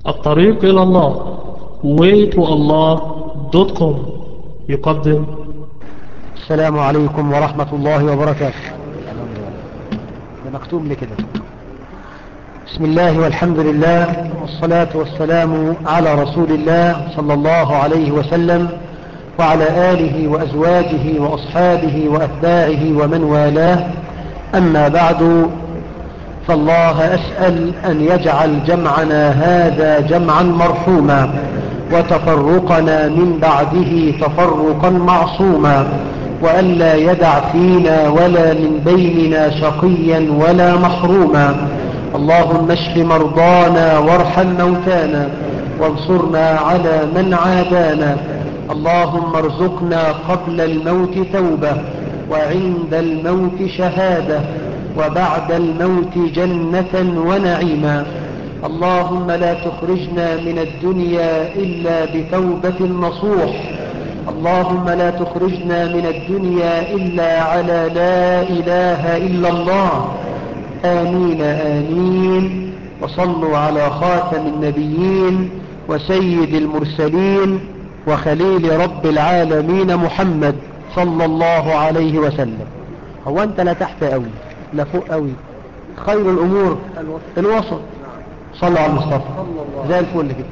الطريق إلى الله waytoallah.com يقدم السلام عليكم ورحمة الله وبركاته ده مكتوب لي كده بسم الله والحمد لله والصلاة والسلام على رسول الله صلى الله عليه وسلم وعلى آله وأزواجه وأصحابه وأتباعه ومن والاه أما بعد فالله أسأل أن يجعل جمعنا هذا جمعا مرحوما وتفرقنا من بعده تفرقا معصوما وألا يدع فينا ولا من بيننا شقيا ولا محروما اللهم اشف مرضانا وارحم موتانا وانصرنا على من عادانا اللهم ارزقنا قبل الموت توبة وعند الموت شهادة وبعد الموت جنة ونعيما اللهم لا تخرجنا من الدنيا إلا بتوبة نصوح اللهم لا تخرجنا من الدنيا إلا على لا إله إلا الله آمين آمين وصلوا على خاتم النبيين وسيد المرسلين وخليل رب العالمين محمد صلى الله عليه وسلم هو أنت لا تحت أوي لا فوق أوي خير الأمور الوسط صلوا على المصطفى زي الفل كده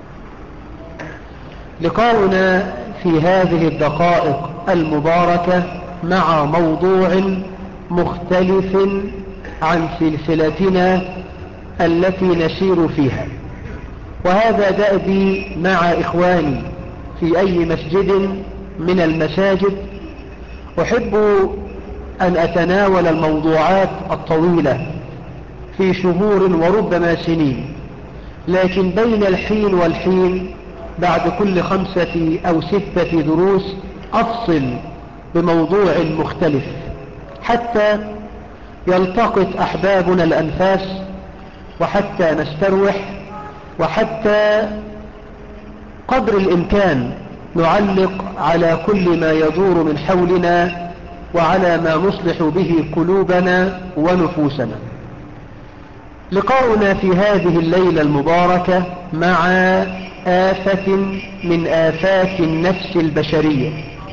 لقاؤنا في هذه الدقائق المباركة مع موضوع مختلف عن سلسلتنا التي نسير فيها وهذا دأبي مع إخواني في أي مسجد من المساجد أحب أن أتناول الموضوعات الطويلة في شهور وربما سنين لكن بين الحين والحين بعد كل خمسة أو ستة دروس أفصل بموضوع مختلف حتى يلتقط أحبابنا الأنفاس وحتى نستروح وحتى قدر الإمكان نعلق على كل ما يدور من حولنا وعلى ما نصلح به قلوبنا ونفوسنا لقاؤنا في هذه الليلة المباركة مع آفة من آفات النفس البشرية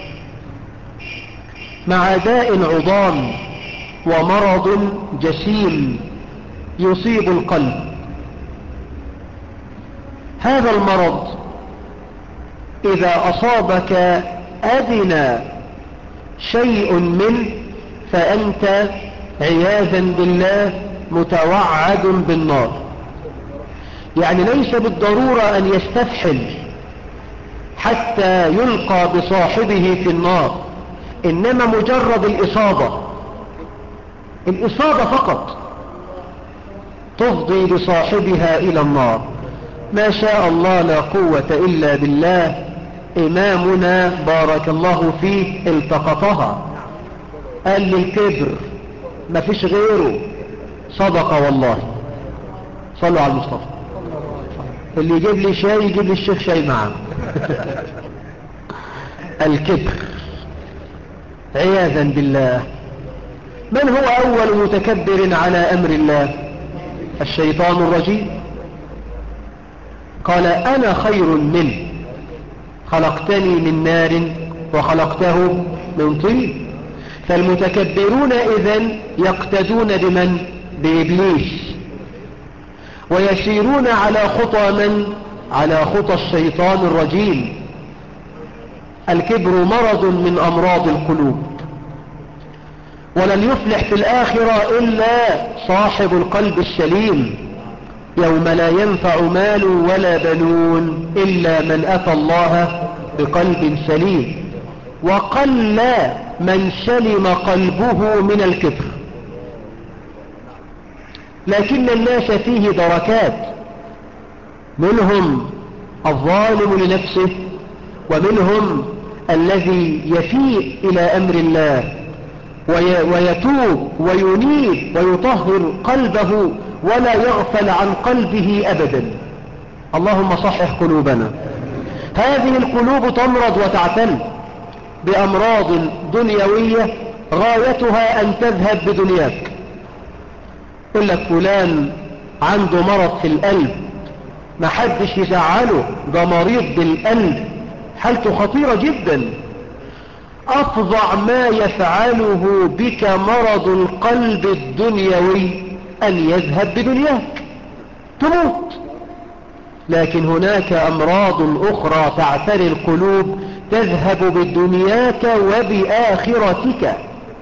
مع داء عضام ومرض جسيم يصيب القلب هذا المرض إذا أصابك أدنى شيء منه فأنت عياذا بالله متوعد بالنار يعني ليس بالضرورة أن يستفحل حتى يلقى بصاحبه في النار إنما مجرد الإصابة الإصابة فقط تفضي بصاحبها إلى النار ما شاء الله لا قوة إلا بالله إمامنا بارك الله فيه التقطها قال لي الكبر ما فيش غيره صدق والله صلوا على المصطفى اللي يجيب لي شاي يجيب لي الشيخ شاي معه الكبر عياذا بالله من هو أول متكبر على أمر الله الشيطان الرجيم قال أنا خير منه خلقتني من نار وخلقته من طين فالمتكبرون إذن يقتدون بمن بإبليس ويسيرون على خطى من على خطى الشيطان الرجيم الكبر مرض من أمراض القلوب ولن يفلح في الآخرة إلا صاحب القلب السليم يوم لا ينفع مال ولا بنون إلا من أتى الله بقلب سليم وقل من سلم قلبه من الكبر لكن الناس فيه دركات منهم الظالم لنفسه ومنهم الذي يفيء إلى أمر الله ويتوب وينيب ويطهر قلبه ولا يغفل عن قلبه أبدا اللهم صحح قلوبنا هذه القلوب تمرض وتعتل بأمراض دنيوية غايتها أن تذهب بدنياك يقول لك فلان عنده مرض في القلب ما حدش يزعله ده مريض بالقلب حالته خطيرة جدا أفظع ما يفعله بك مرض القلب الدنيوي أن يذهب بدنياك تموت لكن هناك أمراض أخرى تعتري القلوب تذهب بدنياك وبآخرتك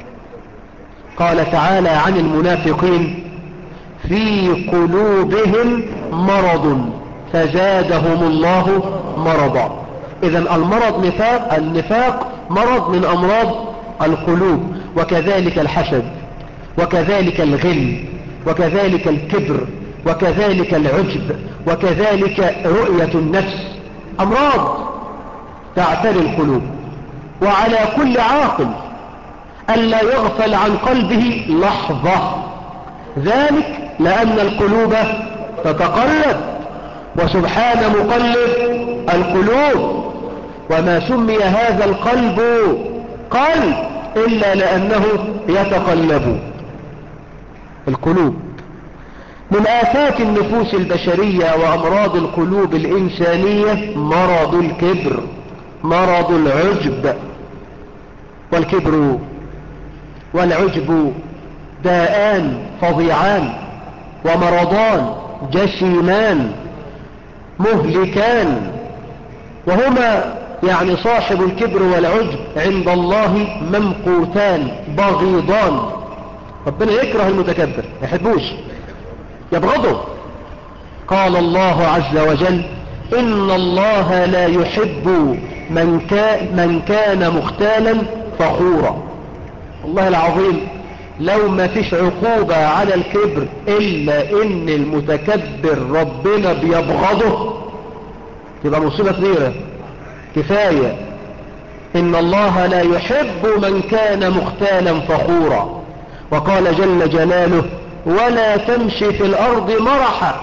قال تعالى عن المنافقين في قلوبهم مرض فزادهم الله مرضا إذا المرض نفاق النفاق مرض من أمراض القلوب وكذلك الحسد وكذلك الغل وكذلك الكبر وكذلك العجب وكذلك رؤية النفس أمراض تعتري القلوب وعلى كل عاقل ألا يغفل عن قلبه لحظة ذلك لأن القلوب تتقلب وسبحان مقلب القلوب وما سمي هذا القلب قلب إلا لأنه يتقلب القلوب من آفات النفوس البشرية وأمراض القلوب الإنسانية مرض الكبر مرض العجب والكبر والعجب داءان فظيعان ومرضان جسيمان مهلكان وهما يعني صاحب الكبر والعجب عند الله ممقوتان بغيضان ربنا يكره المتكبر ما يحبوش يبغضه قال الله عز وجل إن الله لا يحب من, كا من كان مختالا فخورا الله العظيم لو ما فيش عقوبة على الكبر إلا إن المتكبر ربنا بيبغضه تبقى مصيبة كبيرة كفاية إن الله لا يحب من كان مختالا فخورا وقال جل جلاله ولا تمشي في الأرض مرحا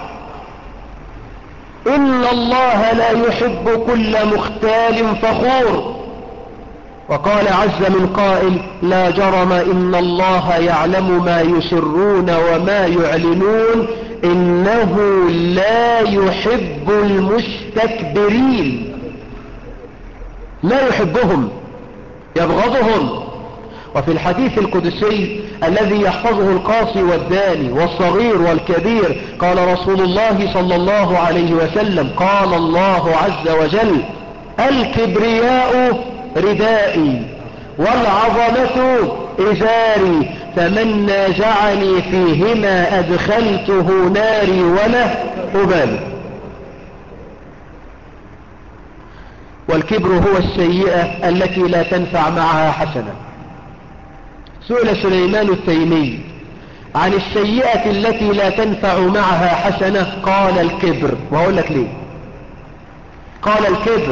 إن الله لا يحب كل مختال فخور وقال عز من قائل لا جرم إن الله يعلم ما يسرون وما يعلنون إنه لا يحب المستكبرين لا يحبهم يبغضهم وفي الحديث القدسي الذي يحفظه القاصي والداني والصغير والكبير قال رسول الله صلى الله عليه وسلم قال الله عز وجل الكبرياء ردائي والعظمة إزاري فمن نازعني فيهما أدخلته ناري ولا أبالي والكبر هو السيئة التي لا تنفع معها حسنة سئل سليمان التيمي عن السيئة التي لا تنفع معها حسنة قال الكبر وأقول لك ليه قال الكبر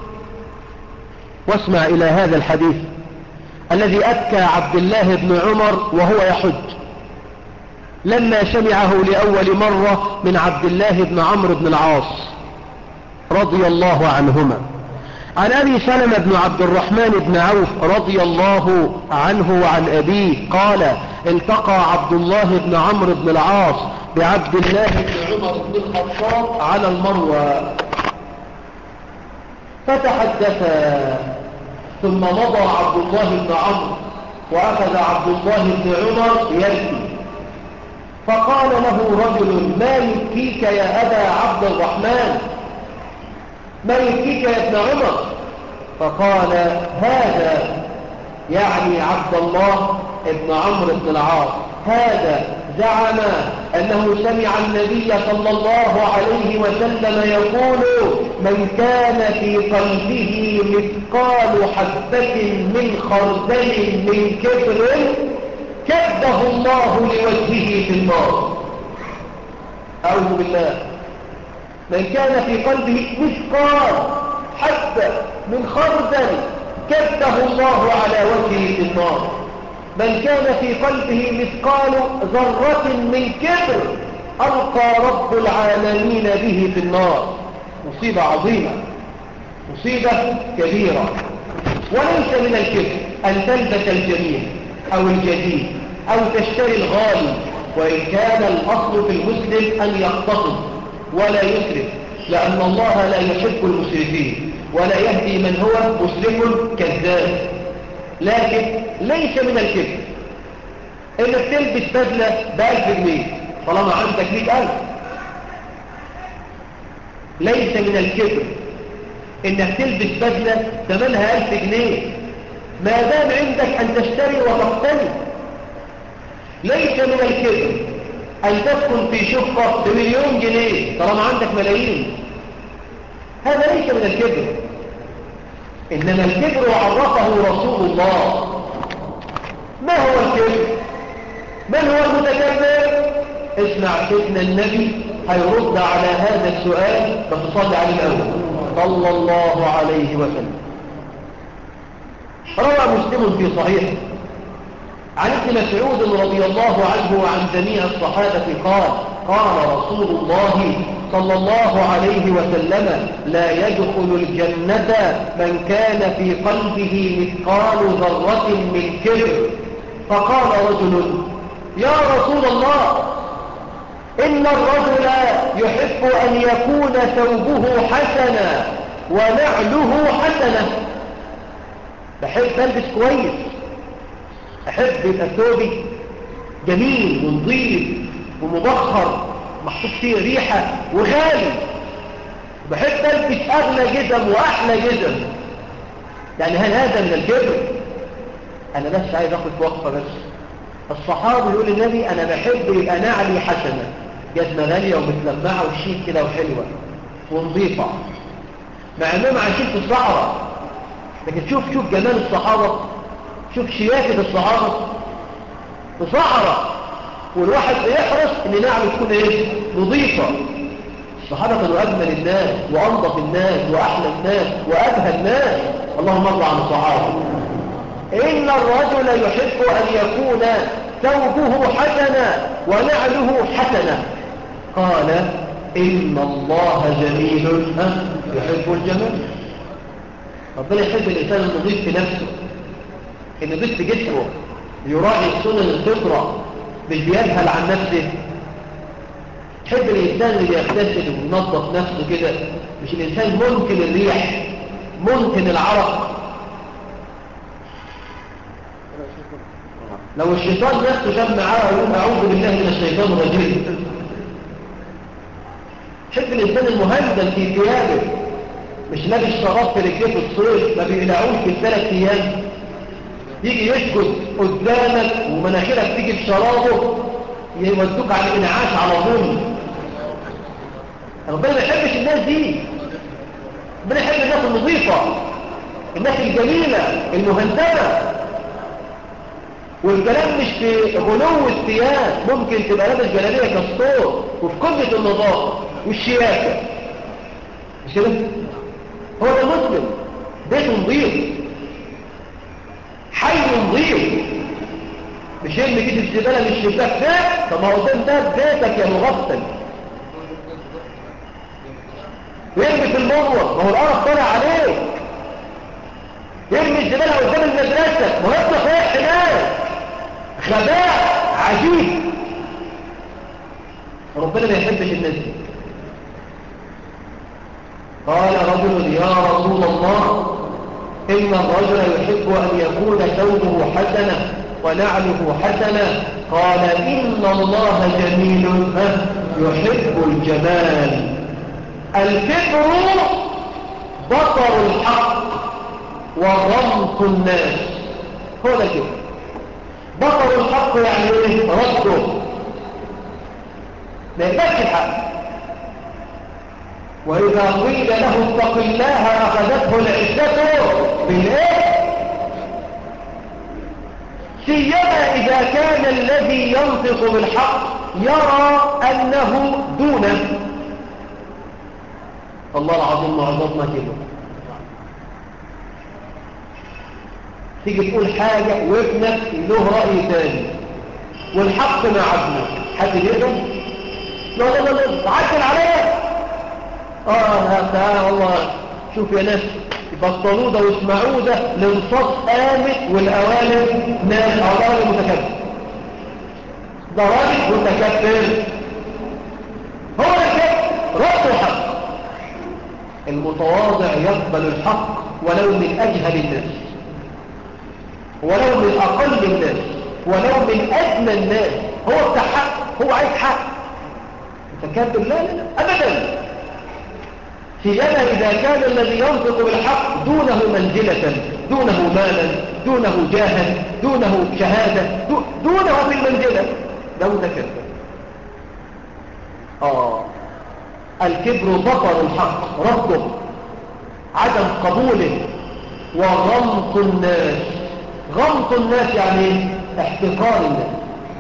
واسمع إلى هذا الحديث الذي أبكى عبد الله بن عمر وهو يحج لما سمعه لأول مرة من عبد الله بن عمرو بن العاص رضي الله عنهما عن أبي سلمة بن عبد الرحمن بن عوف رضي الله عنه وعن أبيه قال التقى عبد الله بن عمرو بن العاص بعبد الله بن عمر بن الخطاب على المروى فتحدثا ثم مضى عبد الله بن عمرو وأخذ عبد الله بن عمر يبكي فقال له رجل ما يبكيك يا أبا عبد الرحمن ما يبكيك يا ابن عمر فقال هذا يعني عبد الله ابن عمرو بن العاص هذا زعم أنه سمع النبي صلى الله عليه وسلم يقول من كان في قلبه مثقال حبة من خردل من كبر كبه الله لوجهه في النار أعوذ بالله من كان في قلبه مثقال حبة من خردل كبه الله على وجهه في النار من كان في قلبه مثقال ذرة من كبر ألقى رب العالمين به في النار مصيبة عظيمة مصيبة كبيرة وليس من الكبر أن تلبس الجميل أو الجديد أو تشتري الغالي وإن كان الأصل في المسلم أن يقتصد ولا يسرف لأن الله لا يحب المسرفين ولا يهدي من هو مسرف كذاب لكن ليس من الكبر انك تلبس بدلة بألف جنيه طالما عندك مئة ألف ليس من الكبر انك تلبس بدلة ثمنها ألف جنيه ما دام عندك أن تشتري وتقتني ليس من الكبر أن تسكن في شقة بمليون جنيه طالما عندك ملايين هذا ليس من الكبر إنما الكبر عرفه رسول الله ما هو الكبر من هو المتكبر اسمع سيدنا النبي هيرد على هذا السؤال بس صلي عليه الأول صلى الله عليه وسلم روى مسلم في صحيح عن ابن مسعود رضي الله عنه وعن جميع الصحابة قال قال رسول الله صلى الله عليه وسلم لا يدخل الجنة من كان في قلبه مثقال ذرة من كبر فقال رجل يا رسول الله إن الرجل يحب أن يكون ثوبه حسنا ونعله حسنة بحب ألبس كويس أحب يبقى ثوبي جميل ونظيف ومبخر محطوط فيه ريحة وغالي بحب ألبس أغلى جزم وأحلى جزم يعني هل هذا من الكبر أنا بس عايز أخذ وقفة بس الصحابي يقول للنبي أنا بحب يبقى نعلي حسنة جزمة غالية ومتلمعة وشيك كده وحلوة ونظيفة مع أنهم عايشين في الصحراء لكن شوف شوف جمال الصحابة شوف شياكة الصحابة في صحراء والواحد يحرص ان نعمل تكون ايه نظيفة الصحابة كانوا اجمل الناس وانظف الناس واحلى الناس وابهى الناس اللهم ارضى عن الصحابة ان الرجل يحب ان يكون ثوبه حسنا ونعله حسنا قال ان الله جميل يحب الجمال ربنا يحب الانسان النظيف في نفسه النظيف في جسمه يراعي سنن الفطره مش بيذهل عن نفسه تحب الإنسان اللي يغتسل وينظف نفسه كده مش الإنسان ممكن الريح ممكن العرق لو الشيطان نفسه شاب معاه ويقول أعوذ بالله من الشيطان الرجيم تحب الإنسان المهندل في ثيابه مش لابس شراب في رجليه في الصيف ما بيقلعوش في الثلاث أيام يجي يسكت قدامك ومناخيرك تيجي بشرابه يودوك على الانعاش على طول ربنا ما يحبش الناس دي ربنا يحب الناس النظيفة الناس الجميلة المهندمة والكلام مش في غلو الثياب ممكن تبقى لابس جلابيه كالصور وفي قمة النظافة والشياكة مش كده؟ هو ده مسلم بيته نظيف حي نظيف مش يرمي كده الزبالة من الشباك ده طب ما هو ده ده بيتك يا مغفل يرمي في المروة ما هو القرف طالع عليك يرمي الزبالة قدام المدرسة ما هو انت رايح هناك غباء عجيب ربنا ما يحبش الناس دي قال رجل يا رسول الله إن الرجل يحب أن يكون ثوبه حسنة ونعله حسنة قال إن الله جميل يحب الجمال الكبر بطر الحق ورمق الناس هو ده كده بطر الحق يعني ايه رده ما يقبلش الحق وإذا قيل له اتق الله أخذته العزة بالإيه سيما إذا كان الذي ينطق بالحق يرى أنه دونه الله العظيم معظمنا كده تيجي تقول حاجة وابنك له رأي ثاني والحق مع ابنك حد يقدر لا لا لا لا عدل عليه اه تعالى والله شوف يا ناس بطلوا ده واسمعوا ده الانصاف قامت والاوالد ناس اوالد متكبر ده راجل متكبر هو ده كده رد الحق المتواضع يقبل الحق ولو من أجهل الناس ولو من أقل الناس ولو من أدنى الناس هو بتاع حق هو عايز حق متكبر لا لا لا أبدا سيما إذا كان الذي ينطق بالحق دونه منزلة دونه مالا دونه جاها دونه شهادة دونه في المنزلة ده متكبر آه الكبر بطر الحق رفضه عدم قبوله وغمط الناس غمط الناس يعني احتقار الناس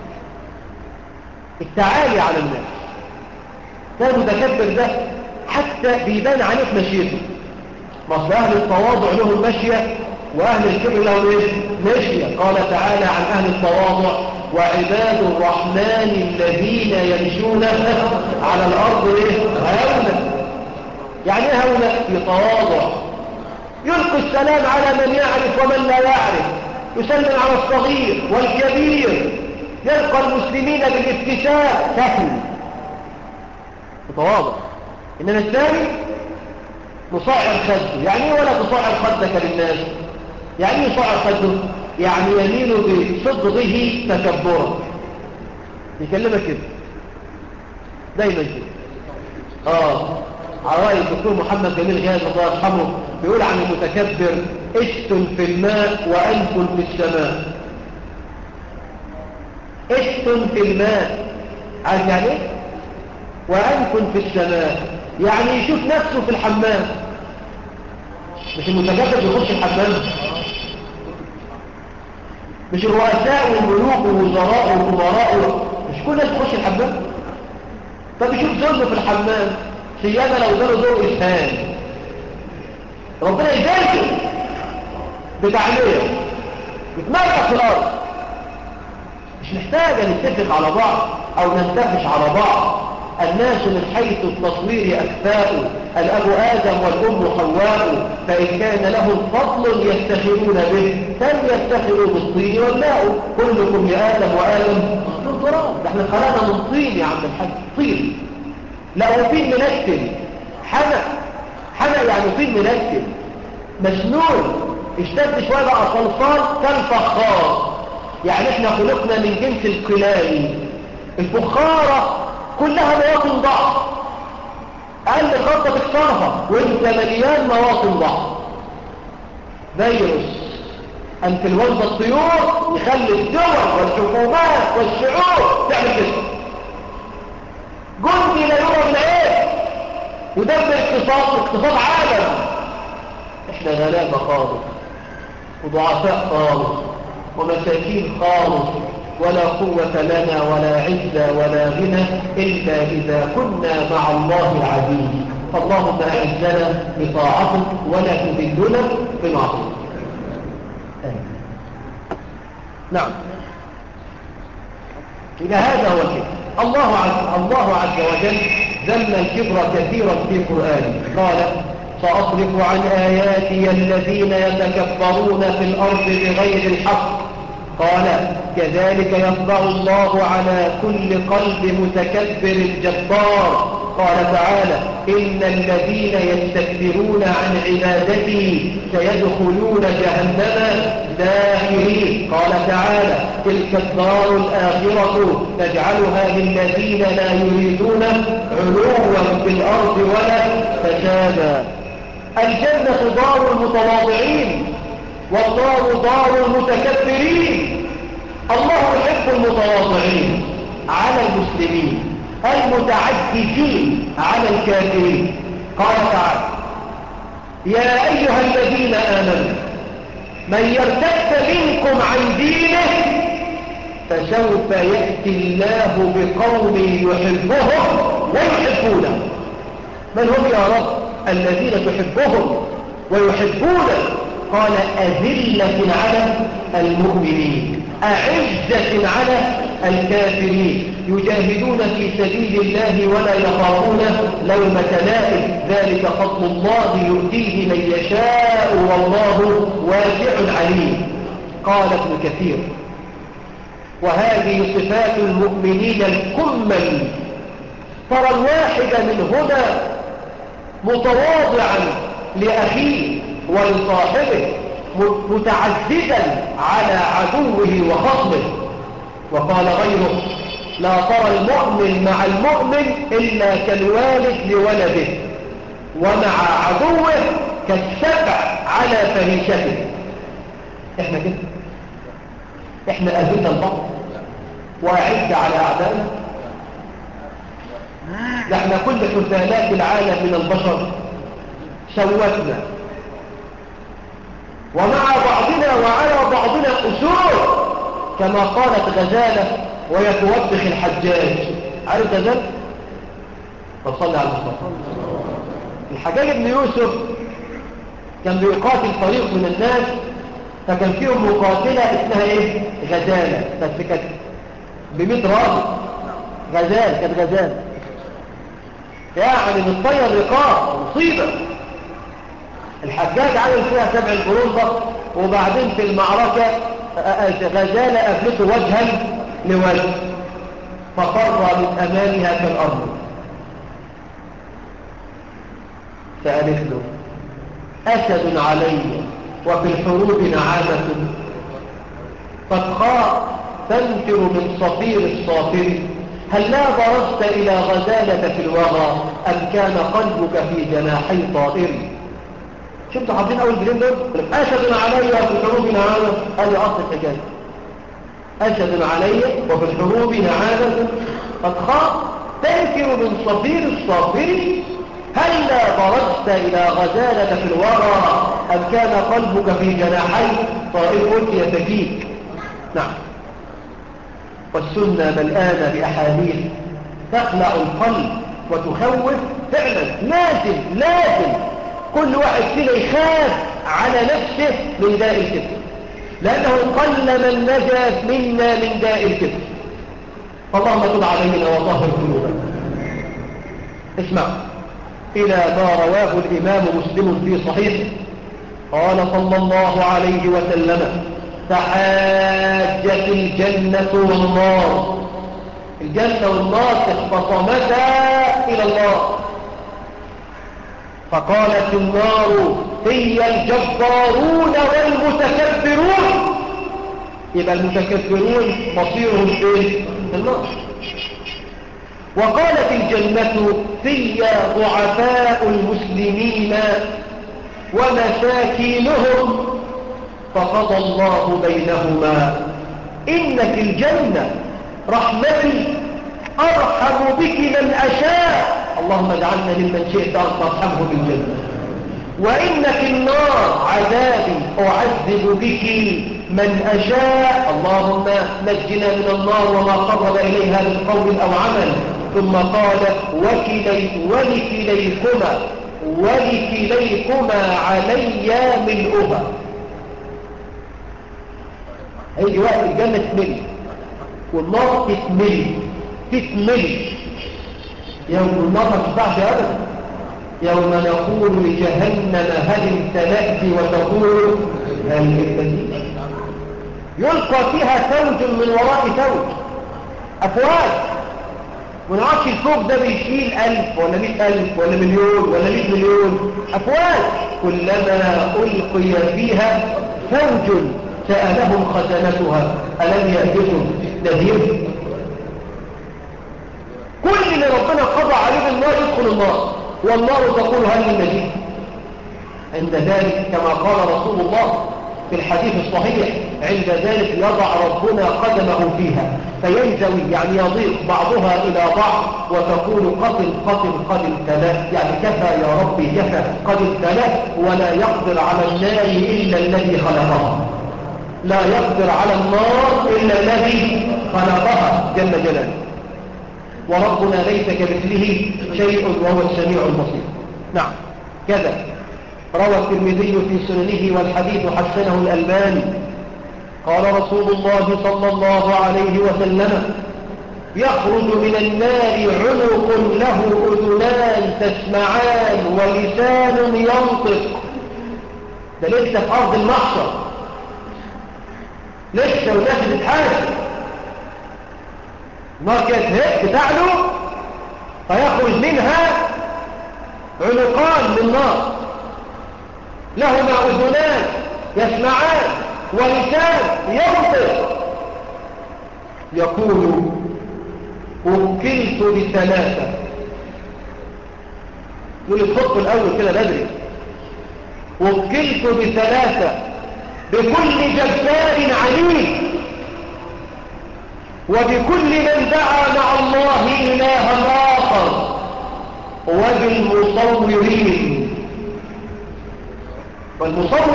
التعالي على الناس ده المتكبر ده حتى بيبان عليك مشيته مصر أهل التواضع لهم مشية وأهل الكبر لهم إيه؟ مشية قال تعالى عن أهل التواضع وعباد الرحمن الذين يمشون على الأرض إيه؟ هونا يعني إيه هونا في تواضع يلقي السلام على من يعرف ومن لا يعرف يسلم على الصغير والكبير يلقى المسلمين بالابتسام سهل تواضع إنما الثاني مصاعر خده يعني ايه ولا تصاعر خدك للناس يعني ايه يصاعر خده يعني يميل بصدغه تكبرا يكلمك كده دايما كده اه على رأي الدكتور محمد جميل غاز الله يرحمه بيقول عن المتكبر اشت في الماء وأنف في السماء اشت في الماء عارف يعني ايه وأنف في السماء يعني يشوف نفسه في الحمام مش المتكبر بيخش الحمام مش الرؤساء والملوك والوزراء والكبراء مش كل الناس تخش الحمام طب يشوف ظلمه في الحمام سيادة لو جاله دور إسهام ربنا يجازه بتعليه يتمرق في الأرض مش محتاجة نتفق على بعض أو ننتفش على بعض الناس من حيث التصوير أكفاء الأب آدم والأم حواء فإن كان لهم فضل يفتخرون به لم يفتخروا بالطين والماء كلكم يا آدم وآدم من تراب احنا خلقنا من طين يا عم الحاج طين لا وطين منكل حمى حمى يعني طين منكل مسنون اشتد شوية بقى صلصال كالفخار يعني احنا خلقنا من جنس القلال الفخارة كلها مواطن ضعف اقل خطة تكسرها وانت مليان مواطن ضعف فيروس انفلونزا الطيور يخلي الدول والحكومات والشعوب تعمل كده جندي لا يرى من ايه يدبر اقتصاد اقتصاد عالم احنا غلابة خالص وضعفاء خالص ومساكين خالص ولا قوة لنا ولا عزة ولا غنى إلا إذا كنا مع الله عزيز اللهم أعزنا بطاعتك ولا تذلنا بمعصيتك نعم إلى هذا هو الكبر الله عز, الله عز وجل ذم الكبر كثيرا في قرآنه قال سأصرف عن آياتي الذين يتكبرون في الأرض بغير الحق قال كذلك يطبع الله على كل قلب متكبر جبار قال تعالى إن الذين يستكبرون عن عبادتي سيدخلون جهنم داخرين قال تعالى تلك الدار الآخرة نجعلها للذين لا يريدون علوا في الأرض ولا فسادا الجنة دار المتواضعين والله دار المتكبرين الله يحب المتواضعين على المسلمين المتعددين على الكافرين قال تعالى يا أيها الذين آمنوا من يرتد منكم عن دينه فسوف يأتي الله بقوم يحبهم ويحبونه من هم يا رب الذين تحبهم ويحبونه قال أذلة على المؤمنين أعزة على الكافرين يجاهدون في سبيل الله ولا يخافون لومة لائم ذلك فضل الله يؤتيه من يشاء والله واسع عليم قال ابن كثير وهذه صفات المؤمنين الكمل ترى الواحد من هنا متواضعا لأخيه ولصاحبه متعززا على عدوه وخصمه وقال غيره لا ترى المؤمن مع المؤمن إلا كالوالد لولده ومع عدوه كالسبع على فريشته احنا كده احنا أذلنا البعض وأعد على أعدائنا احنا كل حثالات العالم من البشر شوتنا ومع بعضنا وعلى بعضنا أسور كما قالت غزالة وهي توبخ الحجاج عارف غزالة؟ طب صلي على المصطفى الحجاج بن يوسف كان بيقاتل فريق من الناس فكان فيهم مقاتلة اسمها ايه غزالة بس كانت بمئة راجل غزال كانت غزال يعني بتطير رقاب مصيبة الحجاج عمل فيها سبع القرون ده وبعدين في المعركة غزالة أفلته وجها لوجه فقر من أمامها كالأرض فقالت له أسد علي وفي الحروب نعامة قد خاء تنكر من صفير الصافر هل لا برزت إلى غزالة في الوغى أم كان قلبك في جناحي طائر شفتوا حاطين أول جرين دول أسد علي وفي الحروب نعامة هذه أصل الحكاية أسد علي وفي الحروب نعامة قد خاء تنكر من صفير الصافر هل لا برزت إلى غزالة في الورى أم كان قلبك في جناحي طائر قلت يتكيك نعم والسنة ملآنة بأحاديث تخلع القلب وتخوف فعلا لازم لازم كل واحد فينا يخاف على نفسه من داء الكفر لأنه قل من نجا منا من داء الكفر فاللهم تب علينا وطهر قلوبنا اسمع إلى ما رواه الإمام مسلم في صحيحه قال صلى الله عليه وسلم تحاجت الجنة والنار الجنة والنار اختصمتا إلى الله فقالت النار هي الجبارون والمتكبرون يبقى المتكبرون مصيرهم فين النار وقالت الجنة في ضعفاء المسلمين ومساكينهم فقضى الله بينهما إنك الجنة رحمتي أرحم بك من أشاء اللهم اجعلنا ممن شئت أن ترحمه بالجنة وإنك النار عذابي أعذب بك من أشاء اللهم نجنا من النار وما قرب إليها من قول أو عمل ثم قال وكلي ولكليكما ولكليكما علي ملؤها هيجي وقت الجنة تملي والنار تتملي تتملي يوم النار ما تشبعش أبدا يوم نقول لجهنم هل امتلأت وتقول هل امتلأت يلقى فيها ثوج من وراء ثوج أفواج ونعرفش الفوق ده بيشيل ألف ولا مئة ألف ولا مليون ولا مئة مليون أفواج كلما ألقي فيها ثوج سألهم خزنتها ألم يأتكم نذير كل اللي ربنا قضى عليه بالنار يدخل النار والنار تقول هل من مجيد عند ذلك كما قال رسول الله في الحديث الصحيح عند ذلك يضع ربنا قدمه فيها فينزوي يعني يضيق بعضها إلى بعض وتقول قتل قتل قتل تلا يعني كفى يا ربي كفى قتل تلا ولا يقدر على النار إلا الذي خلقها لا يقدر على النار إلا الذي خلقها جل جلاله وربنا ليس كمثله شيء وهو السميع البصير نعم كذا روى الترمذي في سننه والحديث حسنه الألباني قال رسول الله صلى الله عليه وسلم يخرج من النار عنق له أذنان تسمعان ولسان ينطق ده لسه في أرض المحشر لسه والناس بتحاسب النار كانت هيك بتعلو فيخرج منها عنقان من نار لهما أذنان يسمعان ولسان ينطق يقول وكلت بثلاثة يقول الخط الأول كده بدري وكلت بثلاثة بكل جبار عنيد وبكل من دعا مع الله إلها آخر وبالمصورين والمصور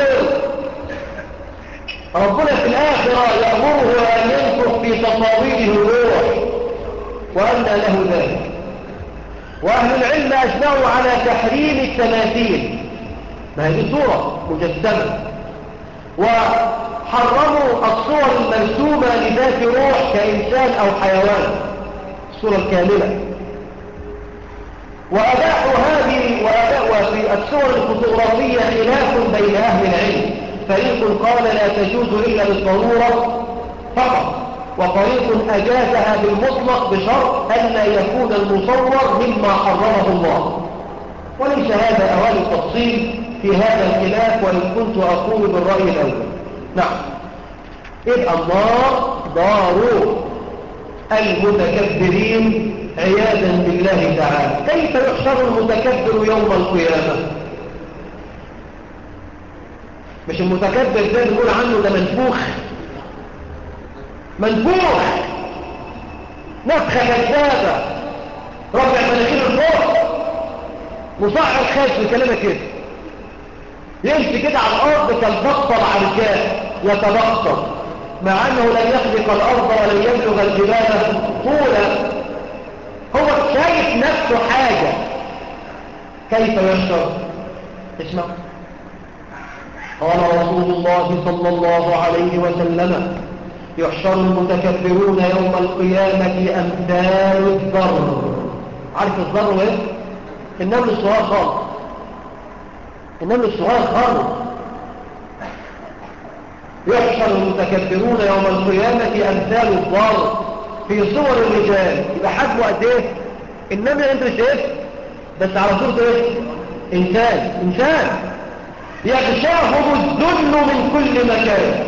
ربنا في الآخرة يأمره أن ينفخ في تصاويره الروح وأن له ذلك وأهل العلم أجمعوا على تحريم التماثيل ما هي صورة مجسمة وحرموا الصور المرسومة لذات روح كإنسان أو حيوان الصورة الكاملة وأباحوا هذه وأباحوا في الصور الفوتوغرافية خلاف بين أهل العلم فريق قال لا تجوز إلا بالضرورة فقط وطريق أجازها بالمطلق بشرط ألا يكون المصور مما حرمه الله وليس هذا أوان التفصيل في هذا الخلاف وإن كنت أقول بالرأي الأول نعم إذ الله دار المتكبرين عياذا بالله تعالى كيف يحشر المتكبر يوم القيامة مش المتكبر ده بنقول عنه ده منفوخ منفوخ نفخة كذابة رفع مناخير الفوق مصعر خاف بكلمة كده يمشي كده على الأرض كالبطل عرجاء يتبطل مع أنه لن يخلق الأرض ولن يبلغ الجبال طولا هو شايف نفسه حاجة كيف يشعر اسمع قال رسول الله صلى الله عليه وسلم يحشر المتكبرون يوم القيامة أمثال الذر عارف الذر ايه؟ النمل الصغير خالص النمل الصغير خالص يحشر المتكبرون يوم القيامة أمثال الذر في صور الرجال يبقى حجمه قد ايه النمل انت شايف بس على صورته ايه انسان انسان يغشاهم الذل من كل مكان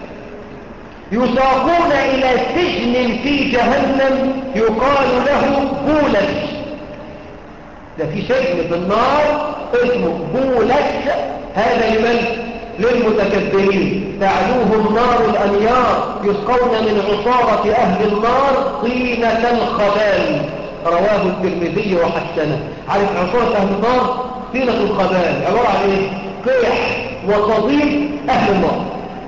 يساقون إلى سجن في جهنم يقال له بولس ده في سجن في النار اسمه بولس هذا لمن؟ للمتكبرين تعلوهم نار الأنيار يسقون من عصارة أهل النار طينة الخبال رواه الترمذي وحسنه عارف عصارة أهل النار طينة الخبال عبارة عن ايه؟ قيح وصديق أهل النار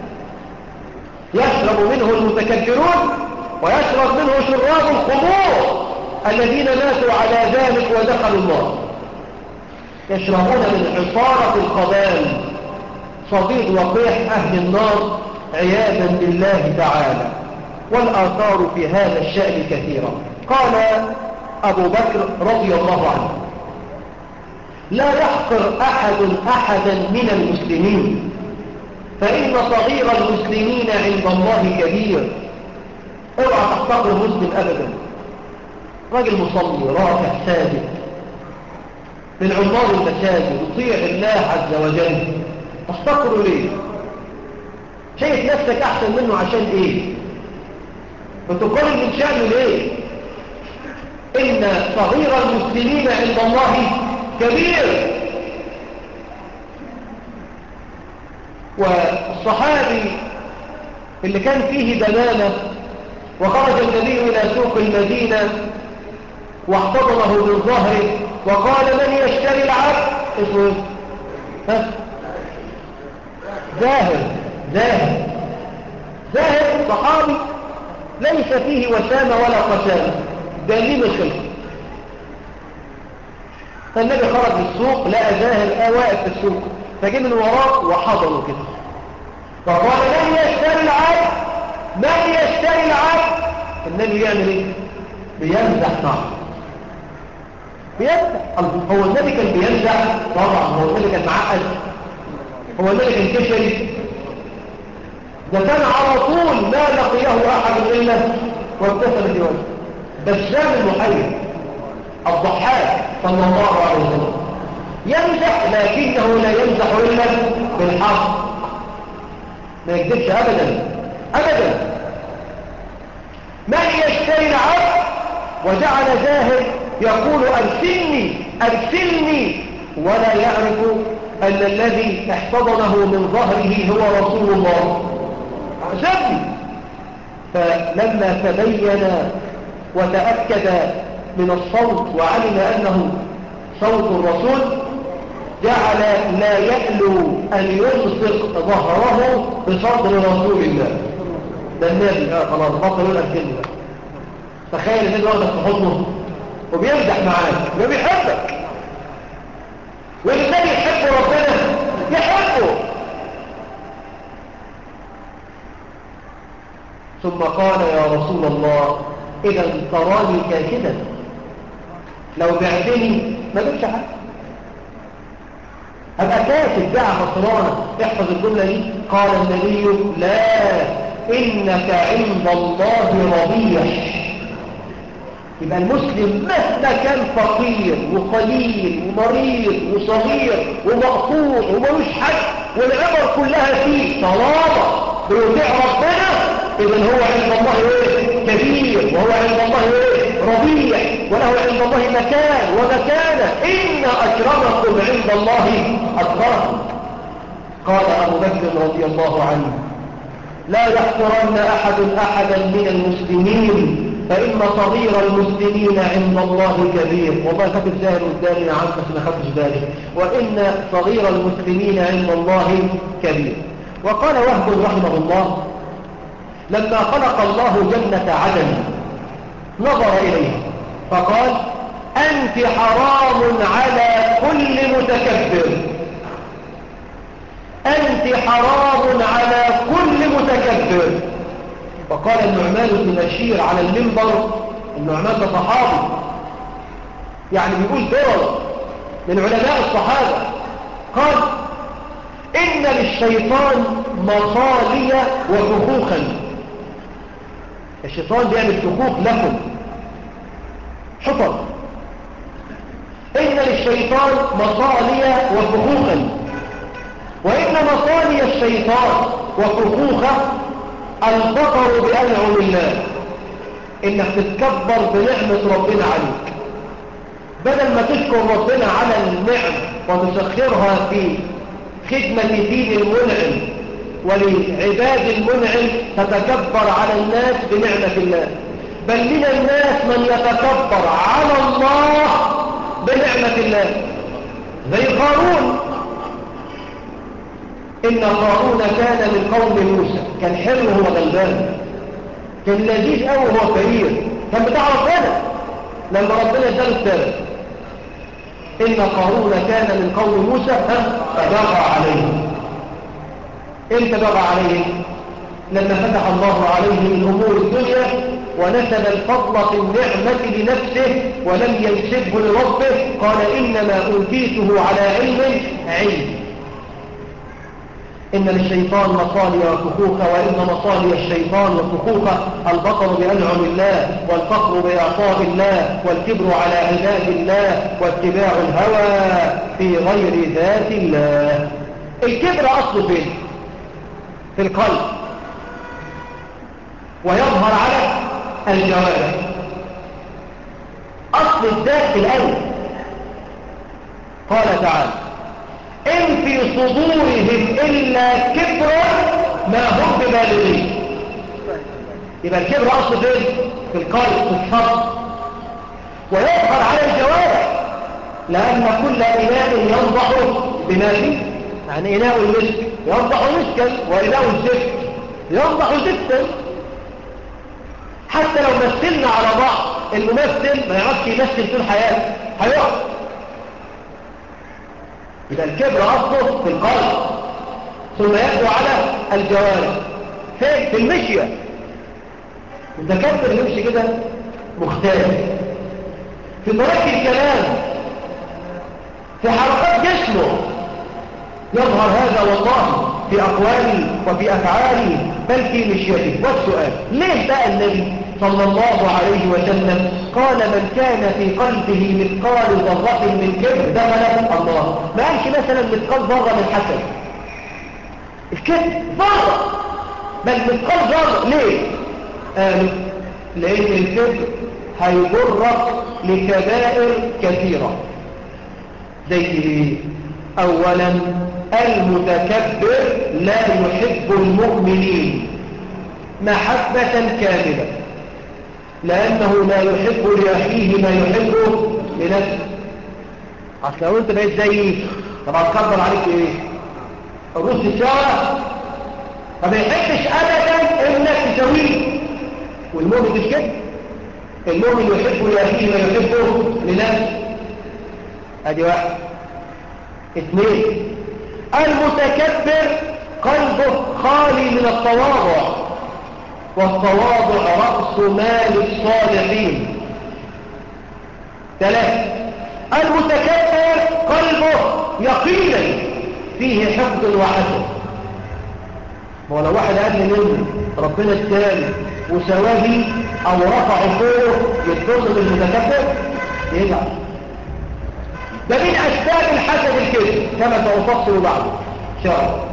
يشرب منه المتكبرون ويشرب منه شراب الخمور الذين ماتوا على ذلك ودخلوا النار يشربون من عصارة الخبال صديد وقيح أهل النار عياذا بالله تعالى والآثار في هذا الشأن كثيرة قال أبو بكر رضي الله عنه لا يحقر أحد أحدا من المسلمين فإن صغير المسلمين عند الله كبير اوعى تحتقر مسلم أبدا راجل مصلي راكع ساجد من عمار المساجد يطيع الله عز وجل تحتقره ليه شايف نفسك أحسن منه عشان إيه بتقارن من شأنه ليه إن صغير المسلمين عند الله كبير والصحابي اللي كان فيه دلالة وخرج النبي إلى سوق المدينة واحتضنه من ظهره وقال من يشتري العبد اسمه ها زاهر زاهر زاهر صحابي ليس فيه وسامة ولا قسامة دليل الخلق فالنبي خرج للسوق لقى زاهر واقف في السوق فجي من وراه وحضنه كده فقال من يشتري العبد من يشتري العبد النبي يعمل ايه بيمزح معه بيمزح هو النبي كان بيمزح طبعا هو النبي كان معقد هو النبي كان كشري ده كان على طول ما لقيه احد الا وابتسم في وجهه بسام المحيي الضحاك صلى الله عليه وسلم يمزح لكنه لا يمزح إلا بالحق ما يكذبش أبدا أبدا من يشتري العبد وجعل زاهد يقول أرسلني أرسلني ولا يعرف أن الذي احتضنه من ظهره هو رسول الله أعجبني فلما تبين وتأكد من الصوت وعلم أنه صوت الرسول جعل لا يألو أن يلصق ظهره بصدر رسول الله ده النبي اه خلاص بطل يقول الكلمة تخيل النبي واخدك في حضنه وبيمدح معاك وبيحبك والنبي يحب ربنا يحبه ثم قال يا رسول الله إذا تراني كاكدا لو بعتني ما بقتش حاجة أبقى كاتب بقى خسرانة احفظ الجملة دي قال النبي لا إنك عند الله رضيح يبقى المسلم مهما كان فقير وقليل ومريض وصغير ومقطوع وملوش حد والعبر كلها فيه طالما بيطيع ربنا إذا هو عند الله إيه؟ كبير وهو عند الله إيه؟ ربيع وله عند الله مكان ومكانة إن أكرمكم عند الله أكبركم قال أبو بكر رضي الله عنه لا يحقرن أحد أحدا من المسلمين فإن صغير المسلمين عند الله كبير والله كتب زاهر قدامي عن بس ما خدتش بالي وإن صغير المسلمين عند الله كبير وقال وهب رحمه الله لما خلق الله جنة عدن نظر إليها فقال أنت حرام على كل متكبر أنت حرام على كل متكبر فقال النعمان بن بشير على المنبر النعمان ده صحابي يعني بيقول دول من علماء الصحابة قال إن للشيطان مصالية وفخوخا الشيطان بيعمل فخوخ لكم حفر إن للشيطان مصالية وفخوخا وإن مصالي الشيطان وفخوخه الفقر بأنعم الله إنك تتكبر بنعمة ربنا عليك بدل ما تشكر ربنا على النعم وتسخرها في خدمة دين المنعم ولعباد المنعم تتكبر على الناس بنعمة الله بل من الناس من يتكبر على الله بنعمة الله زي قارون إن قارون كان من قوم موسى كان حلو هو غلبان كان لذيذ قوي هو فقير كان بتاع ربنا لما ربنا اداله الثالث إن قارون كان من قوم موسى فبغى عليه امتى بغى عليه لما فتح الله عليه من أمور الدنيا ونسب الفضل في النعمة لنفسه ولم ينسبه لربه قال إنما أوتيته على علم علم إن للشيطان مصالي وفخوخ وإن مصالي الشيطان وفخوخ البطر بأنعم الله والفقر بإعطاء الله والكبر على عباد الله واتباع الهوى في غير ذات الله الكبر أصله فين؟ في القلب ويظهر على الجوارح أصل الذات في القلب قال تعالى إن في صدورهم إلا كبر ما هم ببالغين يبقى الكبر أصل فين؟ في القلب في الصدر ويظهر على الجوارح لأن كل إناء ينضح بما فيه يعني إناء المسك ينضح مسكا وإناء الزفت ينضح زفتا حتى لو مثلنا على بعض الممثل ما يعرفش يمثل طول حياته هيقع يبقى الكبر أصله في القلب ثم يبدو على الجوارح فين في المشية متكبر يمشي كده مختلف في طريقة الكلام في حركات جسمه يظهر هذا والله في أقواله وفي أفعاله بل في مشيته والسؤال ليه بقى النبي صلى الله عليه وسلم قال من كان في قلبه مثقال ذرة من كبر دخل الله ما قالش مثلا مثقال ذرة من حسد الكبر ذرة بل مثقال ذرة ليه؟ قالوا لأن الكبر هيجرك لكبائر كثيرة زي ايه؟ أولا المتكبر لا يحب المؤمنين محبة كاملة لأنه لا يحب لأخيه ما يحبه لنفسه أصل لو أنت بقيت زيي طب هتكبر عليك إيه؟ الرز الشارع فما يحبش أبدا إنك تسويه والمؤمن مش كده المؤمن يحب لأخيه ما يحبه لنفسه ادي واحد اثنين المتكبر قلبه خالي من التواضع والتواضع رأس مال الصالحين ثلاثة المتكبر قلبه يقينا فيه حقد وحسد هو لو واحد قال لي منه ربنا الثاني وسواه او رفعه فوق يتصل بالمتكبر يزعل ده من أسباب الحسد الكذب كما سأفصل بعد شاء الله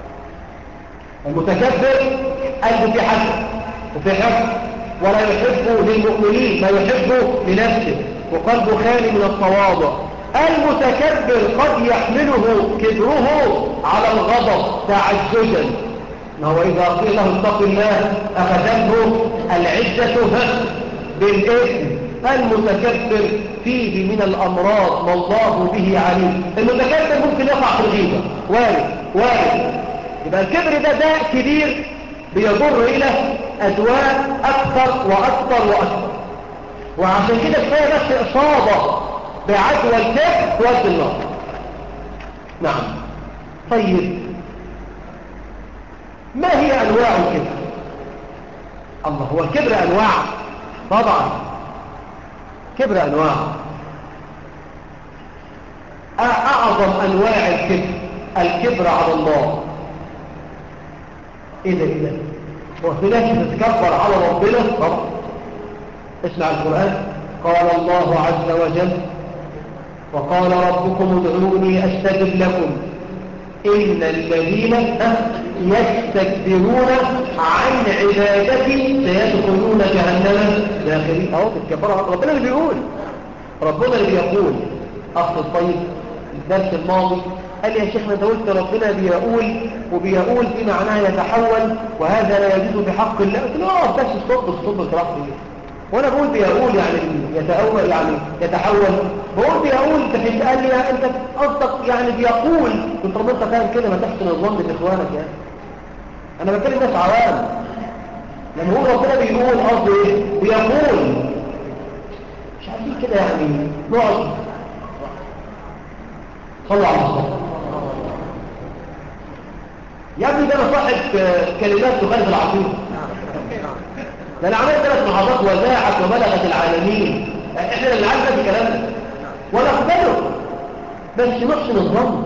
المتكبر قلبه في حسد وفي حقد ولا يحب للمؤمنين ما يحبه لنفسه وقلبه خالي من التواضع المتكبر قد يحمله كبره على الغضب تعجزا ما هو إذا قيل له اتق الله أخذته العزة بالإثم المتكبر فيه من الأمراض ما الله به عليم المتكبر ممكن يقع في الغيبة وارد وارد يبقى الكبر ده داء كبير بيضر إلى أدواء أكثر وأكثر وأكثر وعشان كده كفاية بس إصابة بعدوى الكبر تودي النار نعم طيب ما هي أنواع الكبر الله هو الكبر أنواع طبعا كبر أنواع أعظم أنواع الكبر الكبر على الله إيه ده إيه ده هو في ناس تتكبر على ربنا طبعا اسمع القرآن قال الله عز وجل وقال ربكم ادعوني أستجب لكم إن الذين يستكبرون عن عبادتي سيدخلون جهنم داخلين اهو تتكبروا ربنا اللي بيقول ربنا اللي بيقول أخذ الطيب الدرس الماضي قال لي يا شيخنا انت قلت ربنا بيقول وبيقول في معناه يتحول وهذا لا يجوز بحق الله قلت له اه بس الصب الصب الصراحه وانا بقول بيقول يعني يتأول يعني يتحول بقول بيقول تحس قال لي انت قصدك يعني بيقول كنت ربنا انت فاهم كده ما تحسن الظن باخوانك يعني انا بتكلم ناس عوام لما هو ربنا بيقول قصده ايه بيقول مش عارفين كده يعني نقعد صلوا على المصطفى يا ابني ده انا صاحب كلمات تخالف العقيده ده انا عملت ثلاث محاضرات وزاعت وبلغت العالمين احنا اللي عارفه في كلامنا ولا اقبله بس نحسن الظن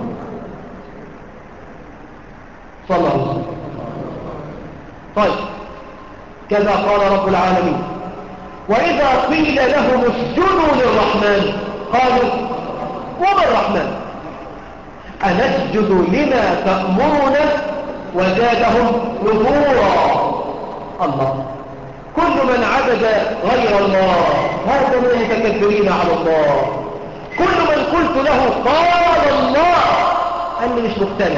صلى الله عليه وسلم طيب كذا قال رب العالمين وإذا قيل لهم اسجدوا للرحمن قالوا وما الرحمن أنسجد لما تأمرنا وزادهم نفورا الله كل من عبد غير الله هذا من المتكبرين على الله كل من قلت له قال الله قال لي مش مقتنع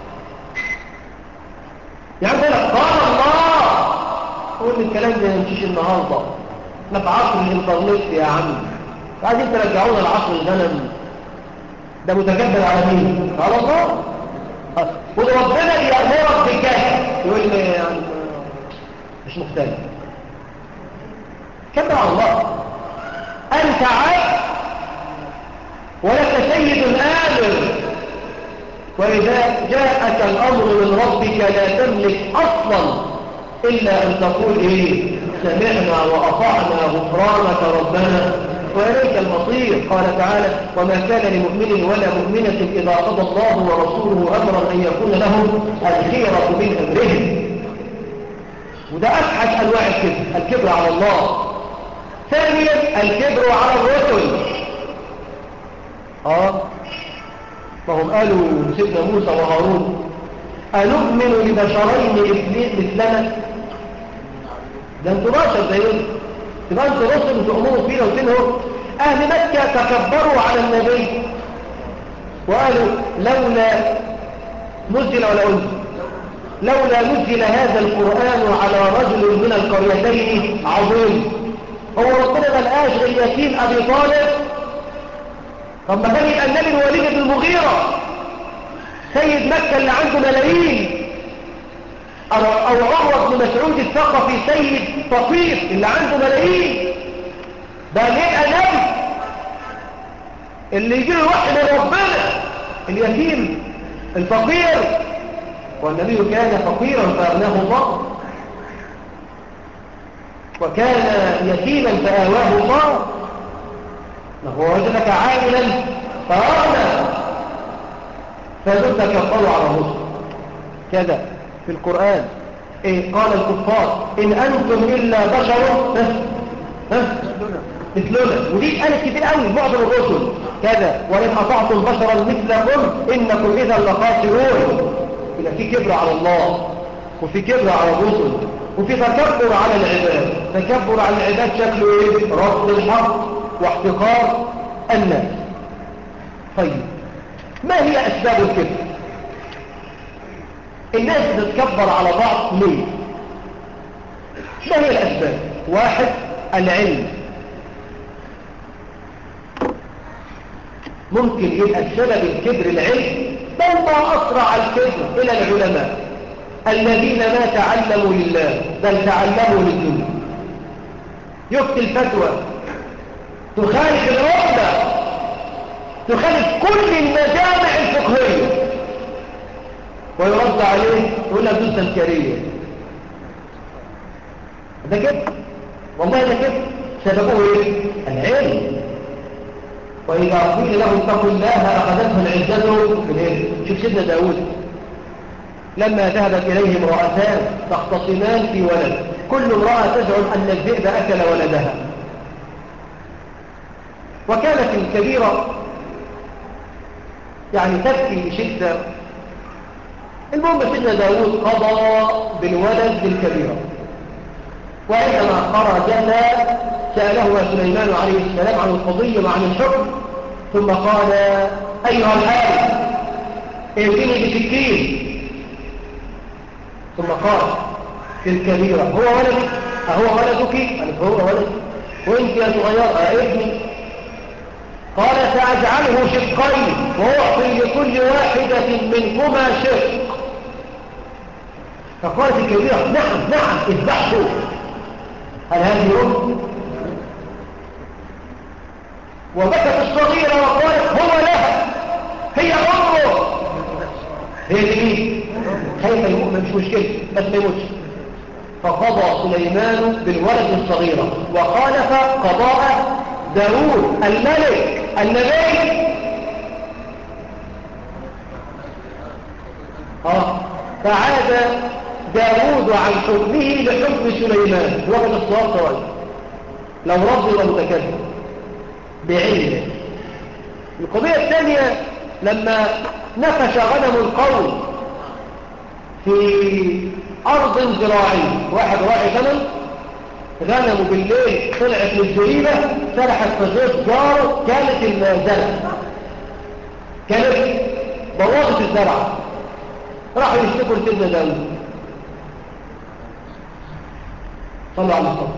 يعني قال قال الله قول لي الكلام ده يمشيش النهارده احنا في عصر الانترنت يا عم عايزين ترجعونا لعصر الغنم ده متكبر على مين على الله وربنا بيأمرك بكذا يقول لي يعني مش مختلف كبر على الله أنت عبد ولك سيد آمر وإذا جاءك الأمر من ربك لا تملك أصلا إلا أن تقول إيه سمعنا وأطعنا غفرانك ربنا وإليك المصير قال تعالى وما كان لمؤمن ولا مؤمنة إذا قضى الله ورسوله أمرا أن يكون لهم الخيرة من أمرهم وده أفحش أنواع الكبر الكبر على الله ثانيا الكبر على الرسل آه ما هم قالوا لسيدنا موسى وهارون أنؤمن لبشرين اثنين مثلنا ده انتوا بشر زينا تبقى انتوا رسل وتؤمنوا فينا وتنهوا أهل مكة تكبروا على النبي وقالوا لولا نزل ولا أنزل لولا نزل هذا القرآن على رجل من القريتين عظيم هو ربنا ما لقاش غير يتيم أبي طالب طب ما كان يبقى النبي الوليد بن المغيرة سيد مكة اللي عنده ملايين أو أو عروة بن مسعود الثقفي سيد فقير اللي عنده ملايين ده ليه نبي اللي يجي له وحي من ربنا اليتيم الفقير والنبي كان فقيرا فأغناه الله وكان يتيما فآواه الله هو وجدك عاملا فأغنى فدلت كفروا على مسلم كذا في القرآن إيه قال الكفار إن أنتم إلا بشر ها مثلنا ودي قالت كتير قوي معظم الرسل كذا وإن أطعتم بشرا مثلكم إنكم إذا لخاسرون يبقى في كبر على الله وفي كبر على الرسل وفي تكبر على العباد تكبر على العباد شكله ايه رفض الحق واحتقار الناس طيب ما هي اسباب الكبر الناس بتتكبر على بعض ليه ما هي الاسباب واحد العلم ممكن يبقى السبب الكبر العلم بل ما أسرع الكبر إلى العلماء الذين ما تعلموا لله بل تعلموا للدنيا يفتي الفتوى تخالف العقدة تخالف كل المجامع الفقهية ويرد عليه يقول لك دول تنكرية ده كده والله ده كده سببه ايه العلم وإذا قيل له اتقوا الله أخذته العزة بالعلم شوف سيدنا داود لما ذهبت إليه امرأتان تختصمان في ولد كل امرأة تزعم أن الذئب أكل ولدها وكانت الكبيرة يعني تبكي بشدة المهم سيدنا داود قضى بالولد بالكبيرة وعندما خرجتا سأله سليمان عليه السلام عن القضية وعن الحكم ثم قال أيها الحارث ائتني بسكين ثم قال في الكبيرة هو ولدك أهو ولدك قالت هو ولدك وانت يا صغير ابني قال سأجعله شقين وأعطي لكل واحدة منكما شق فقالت الكبيرة نعم نعم اذبحه هل هذه يوم وبكت الصغيرة وقالت هو لها هي أمه هي دي مين خايفة المؤمن مش مشكلة بس ما يموتش فقضى سليمان بالولد الصغيرة وخالف قضاء داود الملك النبي اه فعاد داود عن حكمه لحكم سليمان وقت الصواب طوال لو رضي ومتكلم بعلمه القضية الثانية لما نفش غنم القوم في أرض زراعية واحد راعي غنم غنمه بالليل طلعت من الزريبة سرحت في زيت جاره كانت الزرع كانت بوظت الزرع راحوا يشتكوا لسيدنا داود صلوا على الصلاة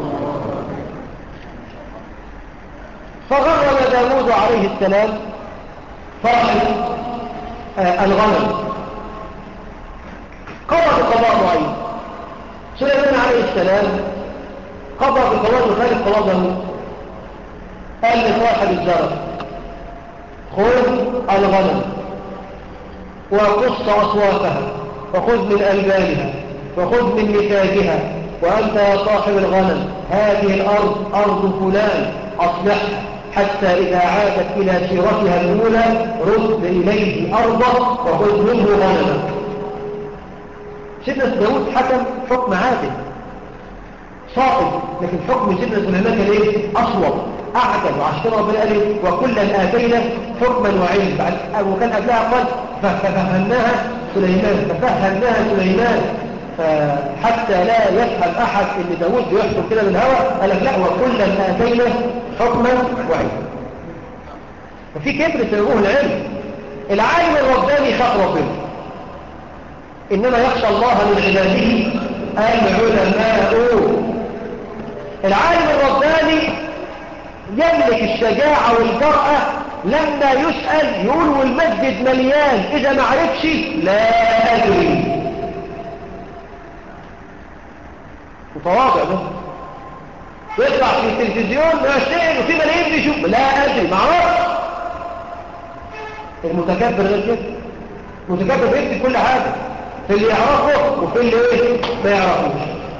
فغرم داود عليه السلام فرح آه الغنم قضى بقضاء معين سليمان عليه السلام قضى بقضاء مخالف قضاء داود قال لصاحب الزرع خذ الغنم وقص أصواتها وخذ من ألبانها وخذ من نتاجها وأنت يا صاحب الغنم هذه الأرض أرض فلان أصلحها حتى إذا عادت إلى سيرتها الأولى رد إليه أرضه وخذ منه غنمك سيدنا داود حكم حكم عادل صائب لكن حكم سيدنا سليمان كان ايه اصوب اعجل وعشان كده ربنا قال ايه وكلا اتينا حكما وعلم بعد وكان قبلها قال ففهمناها سليمان ففهمناها سليمان فحتى لا يفهم احد ان داوود بيحكم كده بالهوى قال لك لا وكلا اتينا حكما وعلم ففي كبر سببوه العلم العالم الرباني خاف ربنا انما يخشى الله من عباده العلماء العالم الرباني يملك الشجاعة والجرأة لما يسأل يقول والمسجد مليان إذا ما عرفش لا أدري متواضع ده يطلع في التلفزيون ويشتغل وفي ملايين بيشوف لا أدري ما عرفش المتكبر غير كده المتكبر بيكتب كل حاجة في اللي يعرفه وفي اللي ايه ما يعرفوش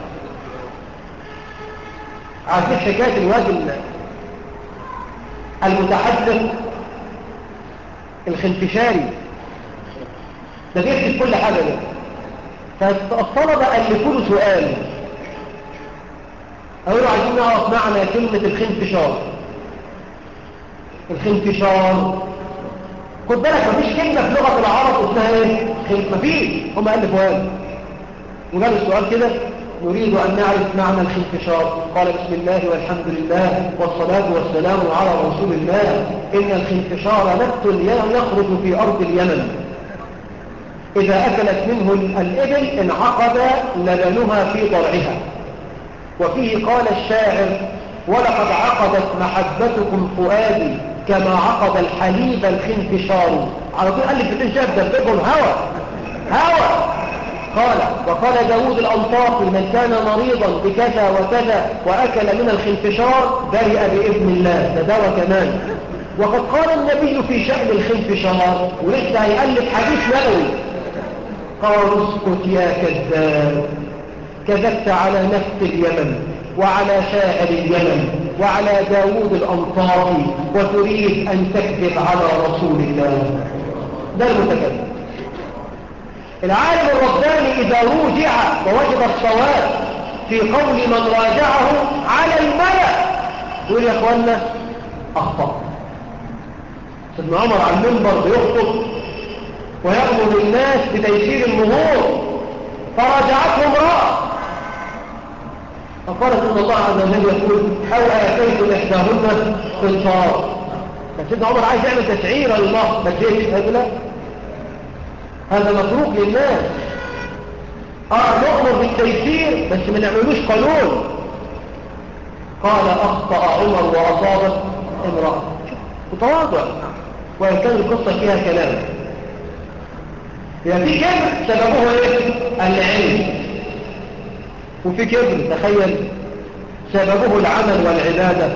عارفين حكاية الواد المتحدث الخنفشاري ده بيكتب كل حاجة ده فالطلبة ألفوا له سؤال أقولوا عايزين نعرف معنى كلمة الخنفشار الخنفشار خد بالك مفيش كلمة في لغة العرب اسمها ايه خنف مفيش هم ألفوا هذا وقال السؤال كده نريد أن نعرف معنى الخنفشار قال بسم الله والحمد لله والصلاة والسلام على رسول الله إن الخنفشار نبت يخرج في أرض اليمن إذا أكلت منه الإبل انعقد لبنها في ضرعها وفيه قال الشاعر ولقد عقدت محبتكم فؤادي كما عقد الحليب الخنفشار على طول قال لي بتنشاف دببهم هوى هوى قال وقال داود الأنطاقي من كان مريضا بكذا وكذا وأكل من الخنفشار برئ بإذن الله ده دواء كمان وقد قال النبي في شأن الخنفشار ولسه هيألف حديث نبوي قال اسكت يا كذاب كذبت على نفس اليمن وعلى شاعر اليمن وعلى داود الأنطاقي وتريد أن تكذب على رسول الله ده المتكلم العالم الرباني إذا روجع ووجد الصواب في قول من راجعه على الملأ يقول يا أخوانا أخطأ سيدنا عمر على المنبر بيخطب ويأمر الناس بتيسير المهور فرجعته امرأة فقالت ان الله عز وجل يقول او اتيتم احداهن قنطار فسيدنا عمر عايز يعمل تسعير لله ما تجيش هذا هذا متروك للناس اه نؤمر بالتيسير بس ما نعملوش قانون قال اخطا عمر واصابت امراه متواضع وان كان القصه فيها كلام يعني في كبر سببه ايه العلم وفي كبر تخيل سببه العمل والعبادة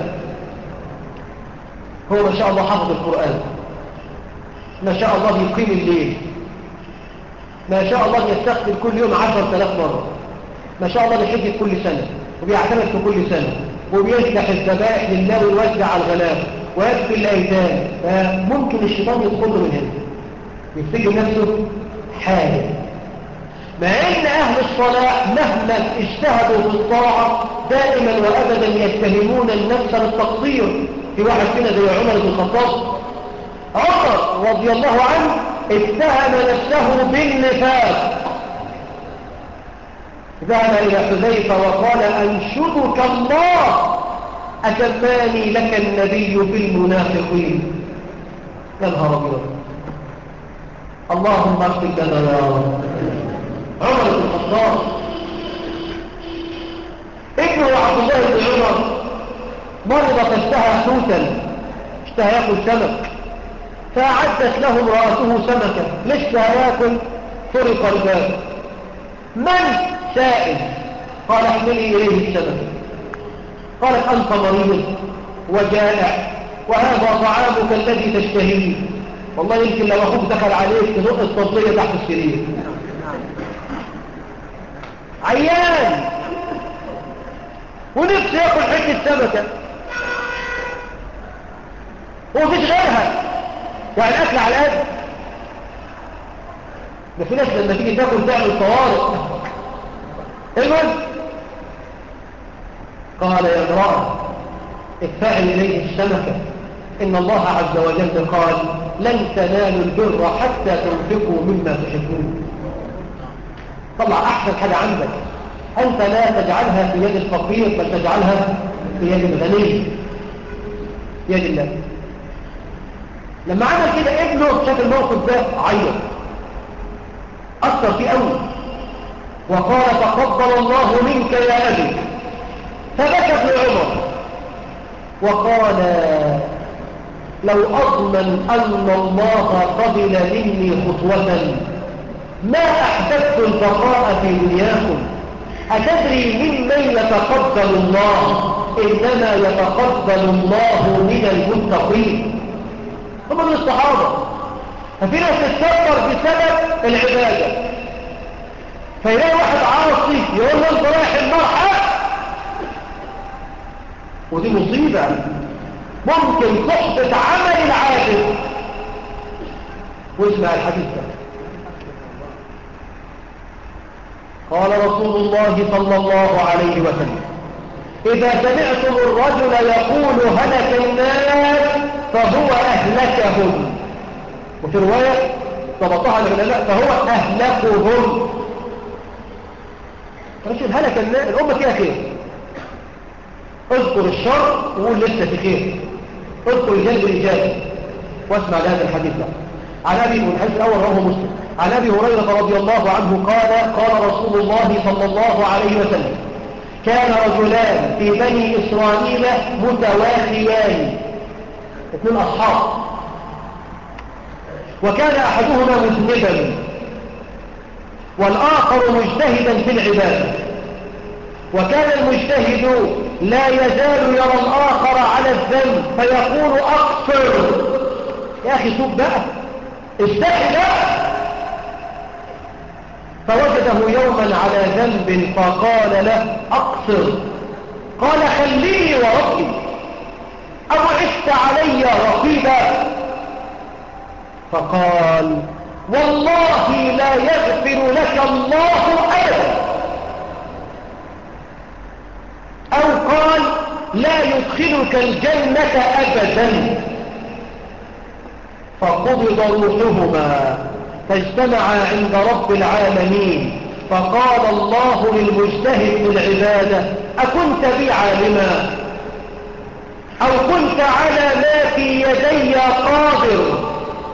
هو ما شاء الله حفظ القرآن ما شاء الله يقيم الليل ما شاء الله يستقبل كل يوم عشر ثلاث مرة ما شاء الله بيحج كل سنة وبيعتمد في كل سنة وبيفتح الذبائح لله ويوزع على الغلاب ويكفي الأيتام فممكن الشيطان يدخل من هنا يفتكر نفسه حاجة مع ان اهل الصلاة مهما اجتهدوا في الطاعة دائما وابدا يتهمون النفس بالتقصير في واحد فينا زي عمر بن الخطاب عمر رضي الله عنه اتهم نفسه بالنفاق ذهب الى حذيفة وقال انشدك الله اتماني لك النبي بالمنافقين يا نهار ابيض اللهم اغفر لنا يا رب عمر بن الخطاب ابنه عبد الله بن عمر مرض فاشتهى حوتا اشتهى ياكل سمك فأعدت له امرأته سمكة لسه ياكل فرق الباب من سائل قال احملي إليه السمك قالت أنت مريض وجائع وهذا طعامك الذي تشتهيه والله يمكن لو أخوك دخل عليك تنق الصبية تحت السرير عيان ونفسه ياكل حته سمكه ومفيش غيرها يعني الاكل على القد ده في ناس لما تيجي تاكل تعمل طوارئ المهم قال يا امرأة ادفعي إليه السمكة إن الله عز وجل قال لن تنالوا البر حتى تنفقوا مما تحبون طلع أحسن حاجة عندك أنت لا تجعلها في يد الفقير بل تجعلها في يد الغني يد الله لما عمل كده ابنه شاف الموقف ده عيط أثر فيه قوي وقال تقبل الله منك يا أبي فبكى ابن عمر وقال لو أضمن أن الله قبل مني خطوة ما أحببت البقاء في دنياكم أتدري ممن يتقبل الله إنما يتقبل الله من المتقين هم من الصحابة ففي ناس تتكبر بسبب العبادة فيلاقي واحد عاصي يقول له انت رايح النار حق ودي مصيبة ممكن تحبط عمل العابد واسمع الحديث ده قال رسول الله صلى الله عليه وسلم إذا سمعتم الرجل يقول هلك الناس فهو أهلكهم وفي رواية ضبطها العلماء فهو أهلكهم رجل هلك الناس الأمة فيها خير اذكر الشر وقول لسه في خير اذكر الجلب الإيجابي واسمع لهذا الحديث ده عن أبي الحديث الأول رواه مسلم عن أبي هريرة رضي الله عنه قال قال رسول الله صلى الله عليه وسلم كان رجلان في بني إسرائيل متواخيان اثنين أصحاب وكان أحدهما مذنبا والآخر مجتهدا في العبادة وكان المجتهد لا يزال يرى الآخر على الذنب فيقول أقصر يا أخي توب بقى استحي بقى فوجده يوما على ذنب فقال له أقصر قال خليني وربي أبعثت علي رقيبا فقال والله لا يغفر لك الله أبدا أو قال لا يدخلك الجنة أبدا فقبض روحهما فاجتمعا عند رب العالمين فقال الله للمجتهد بالعبادة أكنت بي عالما أو كنت على ما في يدي قادر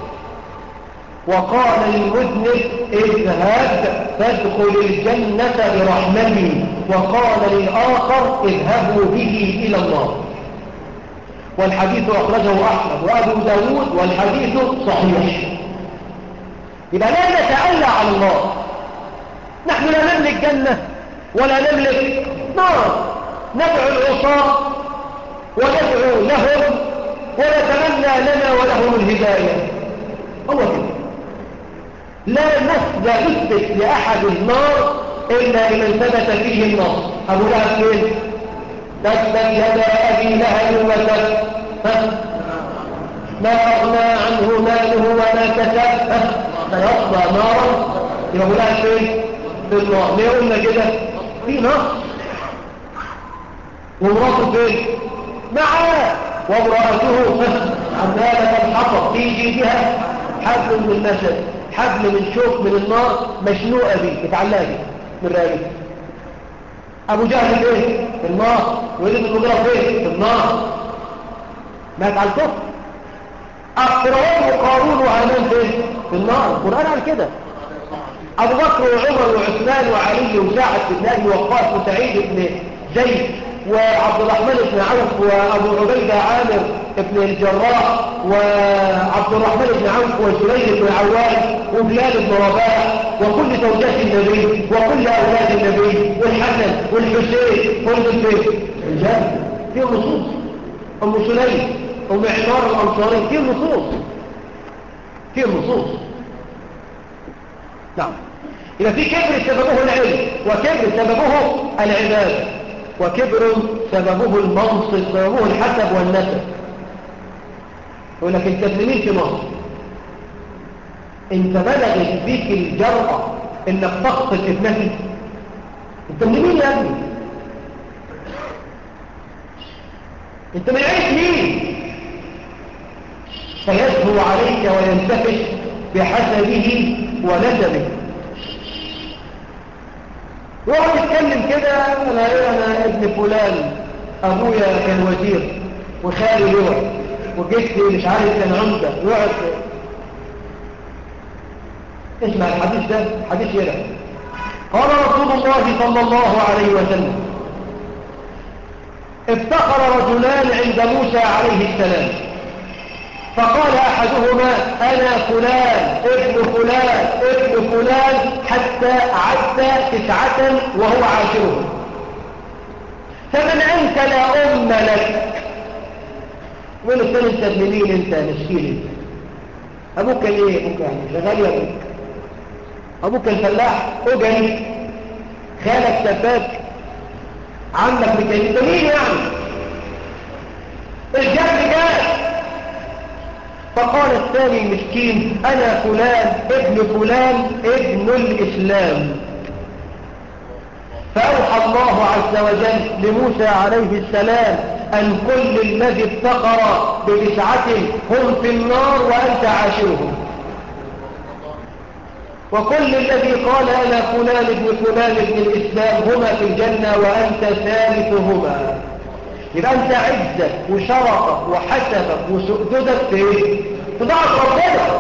وقال للمذنب اذهب فادخل الجنة برحمتي وقال للآخر اذهبوا به إلى الله والحديث أخرجه أحمد وأبو داود والحديث صحيح يبقى لا نتألى على الله نحن لا نملك جنة ولا نملك نار ندعو العصاة وندعو لهم ونتمنى لنا ولهم الهداية هو كده لا نسبة نثبت لأحد النار إلا لمن ثبت فيه النص أبو لهب فين؟ تثبت يدا أبي لهب وتب ما أغنى عنه ماله وما كسب سيصلى نارا يبقى أبو لهب فين؟ في النار ليه قلنا كده؟ في نار ومراته فين؟ معاه وامرأته عمالة الحطب في جيدها حبل من المسد حبل من شوك من النار مشنوقة بيه متعلقة بيه من رأيه أبو جهل فين؟ في النار ولد المجرى فين؟ في النار مات على الكفر أقرأون وقارون وهامان فين؟ في النار القرآن قال كده أبو بكر وعمر وعثمان وعلي وسعد بن أبي وقاص وسعيد بن زيد وعبد الرحمن بن عوف وأبو عبيدة عامر بن الجراح وعبد الرحمن بن عوف وسليم بن عوام وبلال بن رباح وكل زوجات النبي وكل أولاد النبي والحسن والحسين كل البيت رجال في نصوص أم سليم أم عمار الأنصاري في نصوص في نصوص نعم إذا في كبر سببه العلم وكبر سببه العبادة وكبر سببه المنصب سببه الحسب والنسب يقول لك انت مين في مصر انت بلغت بيك الجرأة انك تقتل ابنتي انت مين يا ابني انت من عيش مين فيسهو عليك وينتفش بحسبه ونسبه يقعد يتكلم كده انا ايه انا ابن فلان ابويا كان وزير وخالي لواء وجدتي مش عارف كان عمده يقعد اسمع الحديث ده حديث يلا قال رسول الله صلى الله عليه وسلم افتخر رجلان عند موسى عليه السلام فقال أحدهما أنا فلان ابن فلان ابن فلان حتى عد تسعة وهو عاشرهم فمن أنت لا أم لك وين الثاني انت منين انت مسكين انت ابوك كان ايه ابوك يعني شغال يا ابوك ابوك كان فلاح اجري خالك سباك عندك ميكانيك ده مين يعني الجد جاد فقال الثاني المسكين انا فلان ابن فلان ابن الاسلام فاوحى الله عز وجل لموسى عليه السلام ان كل الذي افتقر بتسعة هم في النار وانت عاشرهم وكل الذي قال أنا فلان ابن فلان ابن الإسلام هما في الجنة وأنت ثالثهما يبقى أنت عزك وشرفك وحسبك وسؤددك في إيه؟ في ضعف ربنا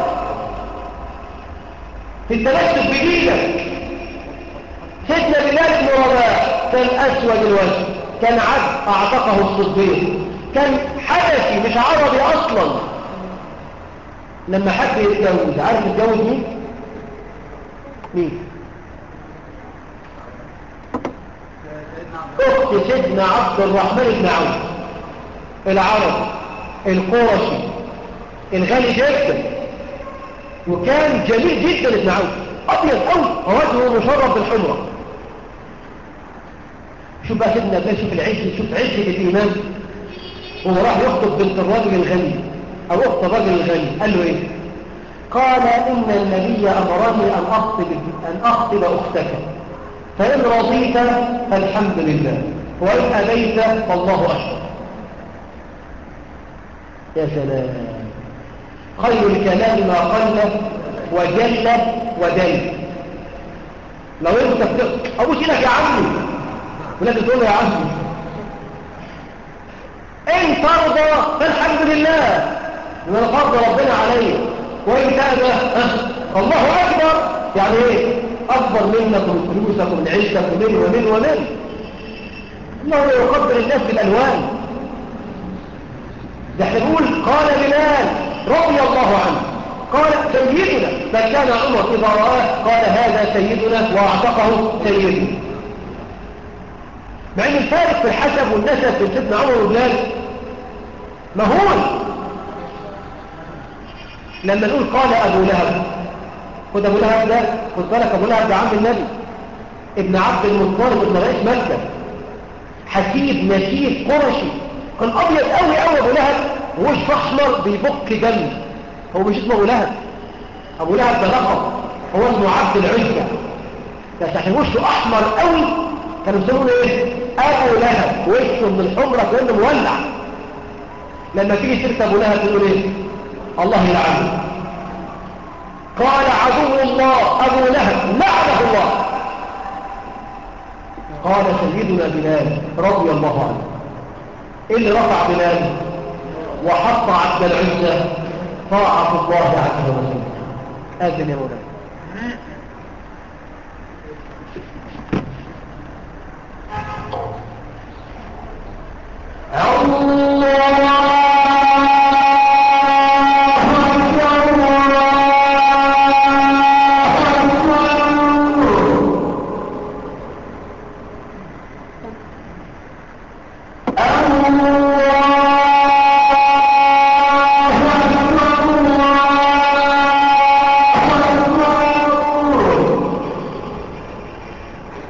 في التمسك بدينك سيدنا بلال بن رباح كان أسود الوجه كان عبد أعتقه الصديق كان حدثي مش عربي أصلا لما حد يتجوز عارف يتجوز مين؟ مين اخت سيدنا عبد الرحمن بن عوف العربي القرشي الغني جدا وكان جميل جدا ابن عوف ابيض قوي ووجهه مشرف بالحمره شوف بقى سيدنا ابن شوف العز شوف عزه الايمان هو راح يخطب بنت الراجل الغني او اخت الراجل الغني قال له ايه قال إن النبي أمرني أن أخطب, أن أخطب أختك فإن رضيت فالحمد لله وإن أبيت فالله أكبر يا سلام خير الكلام ما قل وجل ودل لو انت تفرق ابوش لك يا عمي ولكن تقول يا عمي ان ترضى فالحمد لله ولا فرض ربنا عليك وإن تأبى الله أكبر يعني إيه أكبر منك ومن فلوسك ومن عيشتك ومن ومن ومن الله يقدر الناس بالألوان ده حلول قال بلال رضي الله عنه قال سيدنا فكان عمر إذا رآه قال هذا سيدنا وأعتقه سيدنا مع ان الفارق في الحسب والنسب بين سيدنا عمر وبلال مهول لما نقول قال أبو لهب خد أبو لهب ده خد بالك أبو لهب ده عم النبي ابن عبد المطلب ابن رئيس مكة حسيب نسيب قرشي كان أبيض قوي قوي أبو لهب ووش أحمر بيبك دم هو مش اسمه أبو لهب أبو لهب ده لقب هو اسمه عبد العزة بس عشان وشه أحمر قوي كانوا يسمونه إيه؟ أبو لهب وشه من الحمرة كأنه مولع لما تيجي سيرة أبو لهب تقول إيه؟ الله يلعنه قال عدو الله أبو لهب لعنه الله قال سيدنا بلال رضي الله عنه إيه اللي رفع بلال وحط عبد العزة طاعة الله عز وجل أذن يا مولانا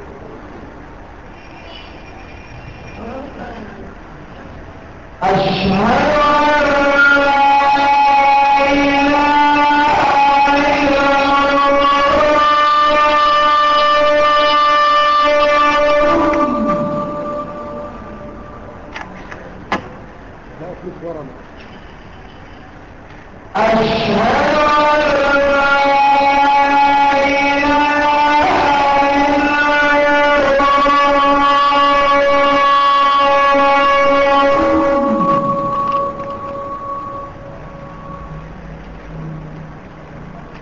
أشهد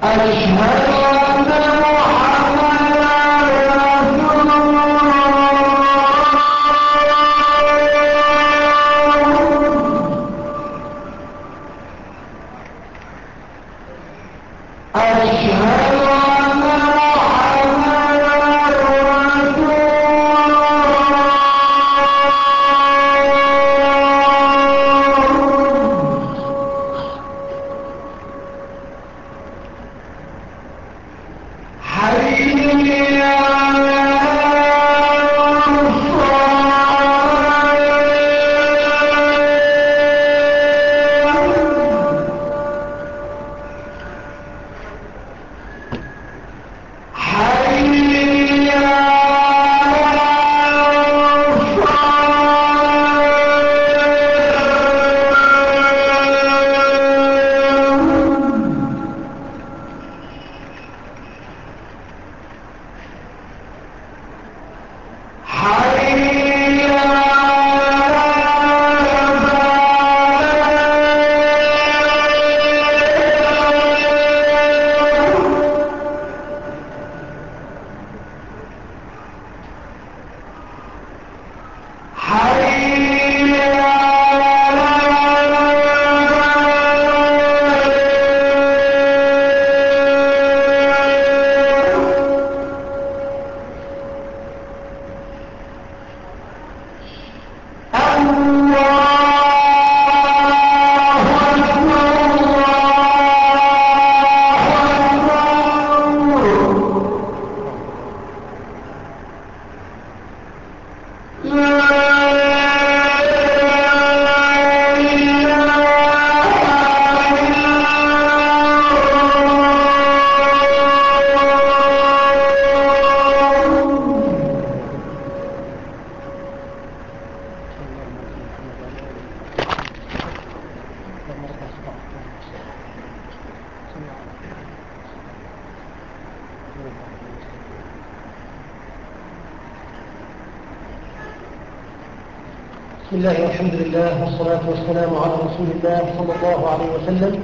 بسم الله والحمد لله والصلاة والسلام على رسول الله صلى الله عليه وسلم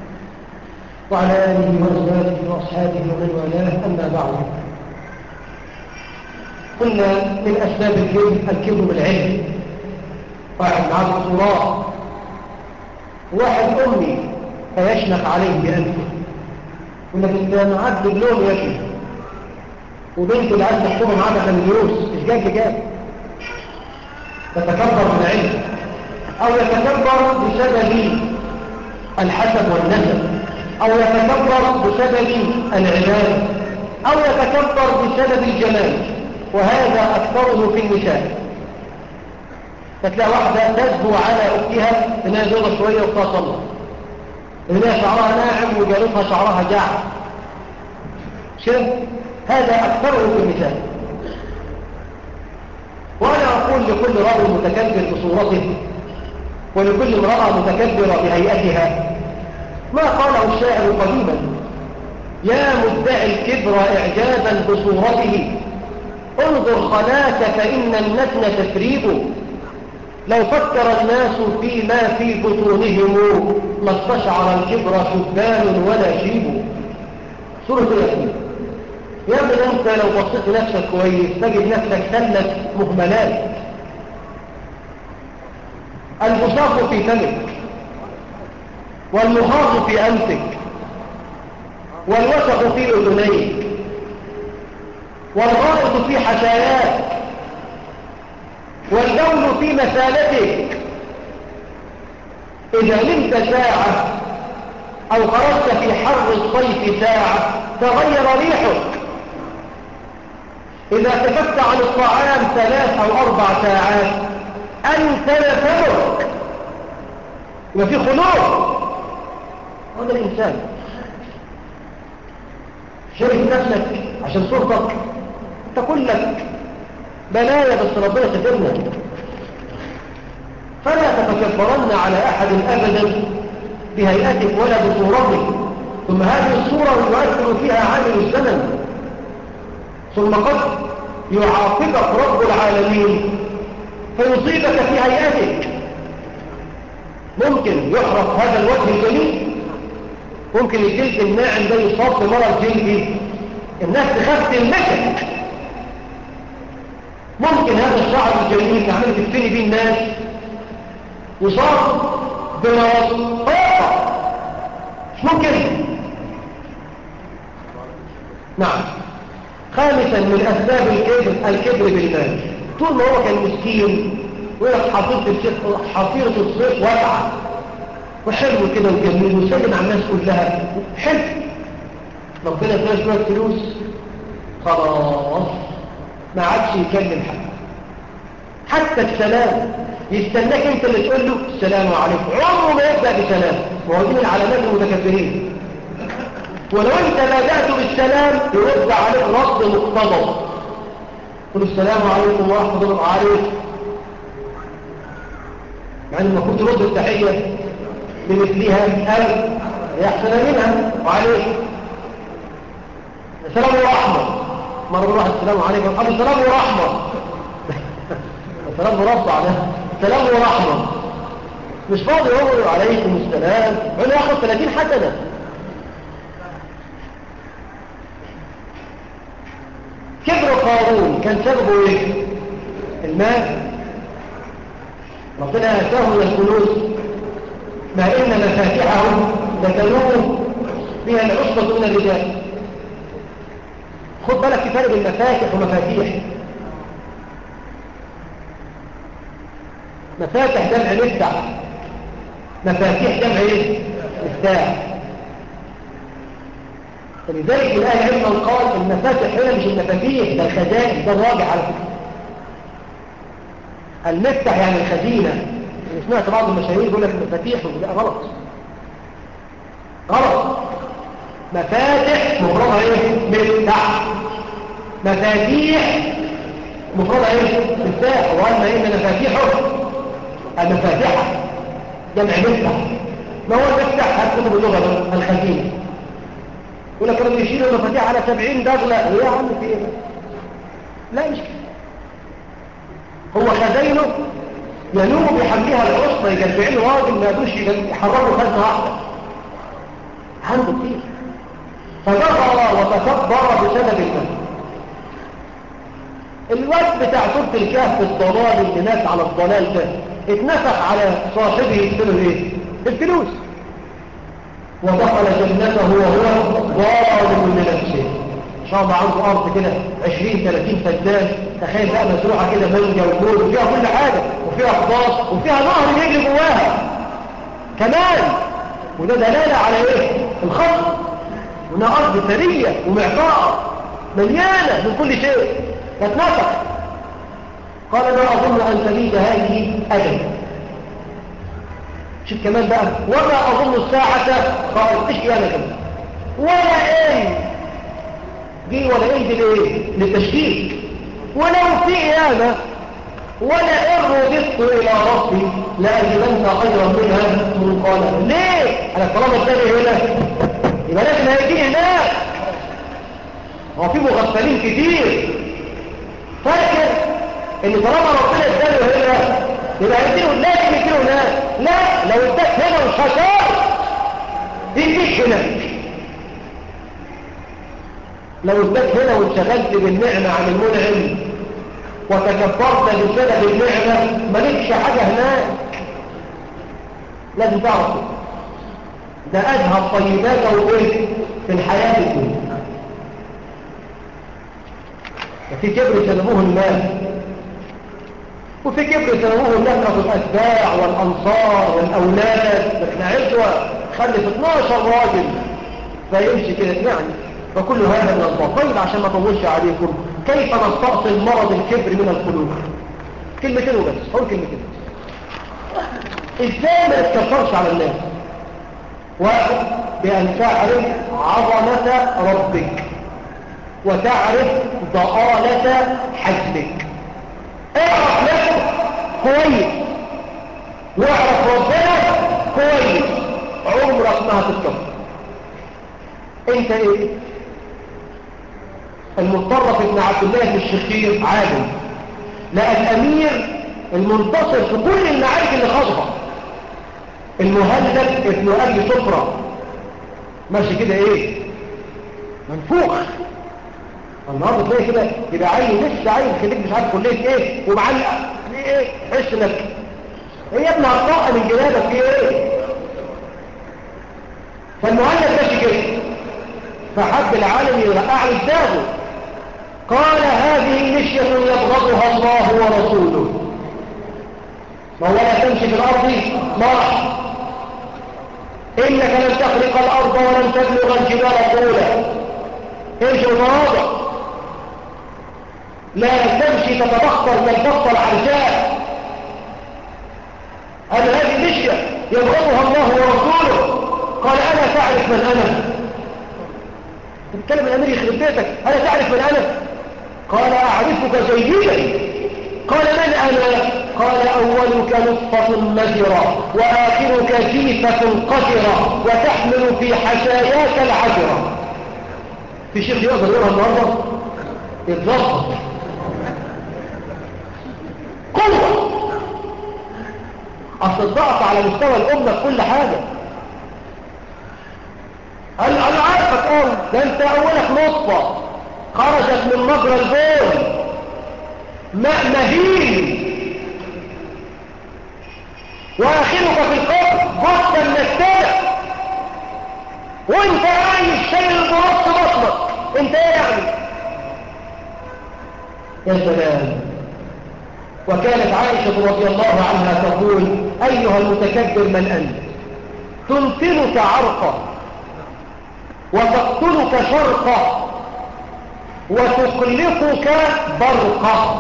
وعلى آله وأزواجه وأصحابه ومن والاه أما بعد قلنا من أسباب الكبر الكبر بالعلم واحد معاه دكتوراه واحد أمي فيشنق عليه بأنفه يقول لك أنت معاك دبلوم يا ابني وبنت اللي عايز تحكمها معاك بكالوريوس مش جاب جاب تتكبر بالعلم أو يتكبر بسبب الحسب والنسب أو يتكبر بسبب العبادة أو يتكبر بسبب الجمال وهذا أكثره في النساء فتلاقي واحدة تزهو على أختها إنها زوجة شوية وأختها صلى إنها شعرها ناعم وجارتها شعرها جاع شوف هذا أكثره في النساء وأنا أقول لكل رجل متكبر بصورته ولكل امرأة متكبرة بهيئتها ما قاله الشاعر قديما يا مدعي الكبر إعجابا بصورته انظر خلاك فإن النتن تفريب لو فكر الناس فيما في بطونهم ما استشعر الكبر شبان ولا شيب سورة الياسين يا ابن انت لو بصيت لنفسك كويس تجد نفسك سلة مهملات البصاق في فمك والمخاط في أنفك والوسخ في أذنيك والغائط في حشاياك والبول في مسالتك إذا نمت ساعة أو خرجت في حر الصيف ساعة تغير ريحك إذا كفت عن الطعام ثلاث أو أربع ساعات أنت فمك وفي خلوق هذا الإنسان شرك نفسك عشان صورتك تقول لك بلايا بس ربنا سترنا فلا تتكبرن على أحد أبدا بهيئتك ولا بصورتك ثم هذه الصورة يؤثر فيها عامل الزمن ثم قد يعاقبك رب العالمين فيصيبك في هيئتك ممكن يحرق هذا الوجه الجميل ممكن الجلد الناعم ده يصاب بمرض جلدي الناس تخاف تلمسك ممكن هذا الشعر الجميل اللي عمال تفتني بيه الناس يصاب بمرض طاقة مش ممكن نعم خامسا من أسباب الكبر الكبر بالمال طول ما هو كان مسكين ويقف حصيرة الصيف واسعة وحلو كده وجميل وسلم على الناس كلها حلو ربنا ادانا شويه فلوس خلاص ما عادش يكلم حد حتى السلام يستناك انت اللي تقول له السلام عليكم عمره ما يبدا بسلام وهو دي العلامات المتكبرين ولو انت بدات بالسلام يرد عليك رد مقتضى قل السلام عليكم ورحمه الله وعليكم يعني المفروض ترد التحيه بمثلها ألف يحسن منها وعليه السلام ورحمة مرة واحد السلام عليكم قال السلام ورحمة السلام مربع ده السلام ورحمة مش فاضي يقول عليكم السلام ولا ياخد 30 حسنة كبر قارون كان سببه ايه المال ربنا اتاه من الفلوس ما إن مفاتيحه لتنوم بها العصبة من الرجال خد بالك في فرق المفاتح ومفاتيح مفاتح جمع مفتح مفاتيح جمع ايه مفتاح فلذلك من اهل العلم قال المفاتح هنا مش المفاتيح ده الخزائن ده الراجع على فكره المفتح يعني الخزينه سمعت بعض المشاهير يقول لك مفاتيح لا غلط غلط مفاتح مفردها ايه مفتاح مفاتيح مفردها ايه مفتاح وقالنا ان مفاتيحه المفاتيح جمع مفتاح ما هو المفتاح هتكتب باللغه الخزينه يقول لك كانوا بيشيلوا المفاتيح على 70 دغله ايه يا عم في ايه لا مش كده هو خزينه ينوم بحملها العصبة يجربعين راجل ما يقدرش يحرروا خزنة واحدة عنده كتير فجبر وتكبر بسبب المال الوقت بتاع سورة الكهف الضلال اللي ناس على الضلال ده اتنفخ على صاحبه يقتله ايه الفلوس ودخل جنته وهو ظالم لنفسه ان شاء الله عنده ارض كده 20 30 فدان تخيل بقى مزروعه كده مانجا وجوز وفيها كل حاجه وفيها خضار وفيها نهر بيجري جواها كمان وده دلاله على ايه الخطر هنا ارض ثريه ومعطاءه مليانه من كل شيء تتنفخ قال ما اظن ان تبيد هذه ابدا شوف كمان بقى وما اظن الساعه قال ايش انا كمان ولا ايه دي ولا ايه دي ليه للتشكيك ولو في قيامة ولا إن رددت إلى ربي لأجدن خيرا منها منقالا ليه؟ أنا طالما الثاني هنا يبقى لازم هيجي هناك هو في مغفلين كتير فاكر ان طالما ربنا اداله هنا يبقى هيديله لازم يديله هناك لا لو اداك هنا وشكر يديك هناك لو اداك هنا وانشغلت بالنعمة عن المنعم وتكبرت بسبب النعمة مالكش حاجة هناك لازم تعرف ده أزهى الطيبات وإيه في الحياة الدنيا وفي كبر سلموه المال وفي كبر سلموه النكرة الأتباع والأنصار والأولاد احنا عزوة خلف 12 راجل فيمشي كده يعني فكل هذا من الله طيب عشان ما اطولش عليكم كيف نستأصل مرض الكبر من القلوب كلمتين وبس قول كلمتين ازاي ما تكفرش على الناس واحد بأن تعرف عظمة ربك وتعرف ضآلة حجمك اعرف نفسك كويس واعرف ربنا كويس عمرك ما هتتكفر انت ايه المطرف ابن عبد الله الشخير عالم لقى الامير المنتصر في كل المعارك اللي خاضها المهلب ابن ابي سفرة ماشي كده ايه منفوخ النهارده تلاقي كده يبقى عيل لسه عيل خليك مش عارف كليه ايه ومعلق ليه ايه تحس انك ايه يا ابني هتطاقه من جنابك في ايه فالمؤلف ماشي كده فحب العالم يرقع له دماغه قال هذه مشية يبغضها الله ورسوله ما هو لا تمشي في الأرض مرح إنك لن تخرق الأرض ولن تبلغ الجبال طولا امشي متواضع لا تمشي تتبختر كالبطة العرجاء هذا هذه مشية يبغضها الله ورسوله قال ألا تعرف من أنا تتكلم الأمير يخرب بيتك ألا تعرف من أنا قال أعرفك جيدا قال من أنا قال أولك نطفة مجرة وآخرك جيفة قدرة وتحمل في حشاياك العجرة في شيخ يقدر يقولها النهارده يتظبط قوة أصل الضعف على مستوى الأمة في كل حاجة أنا أنا عارفك أول ده أنت أولك نطفة خرجت من مجرى البول ماء مهين وآخرك في القبر بطة من السنة وانت عايش شايل البرص بطنك انت ايه يعني يا سلام وكانت عائشة رضي الله عنها تقول أيها المتكبر من أنت تمثلك عرقا وتقتلك شرقا وتقلقك برقا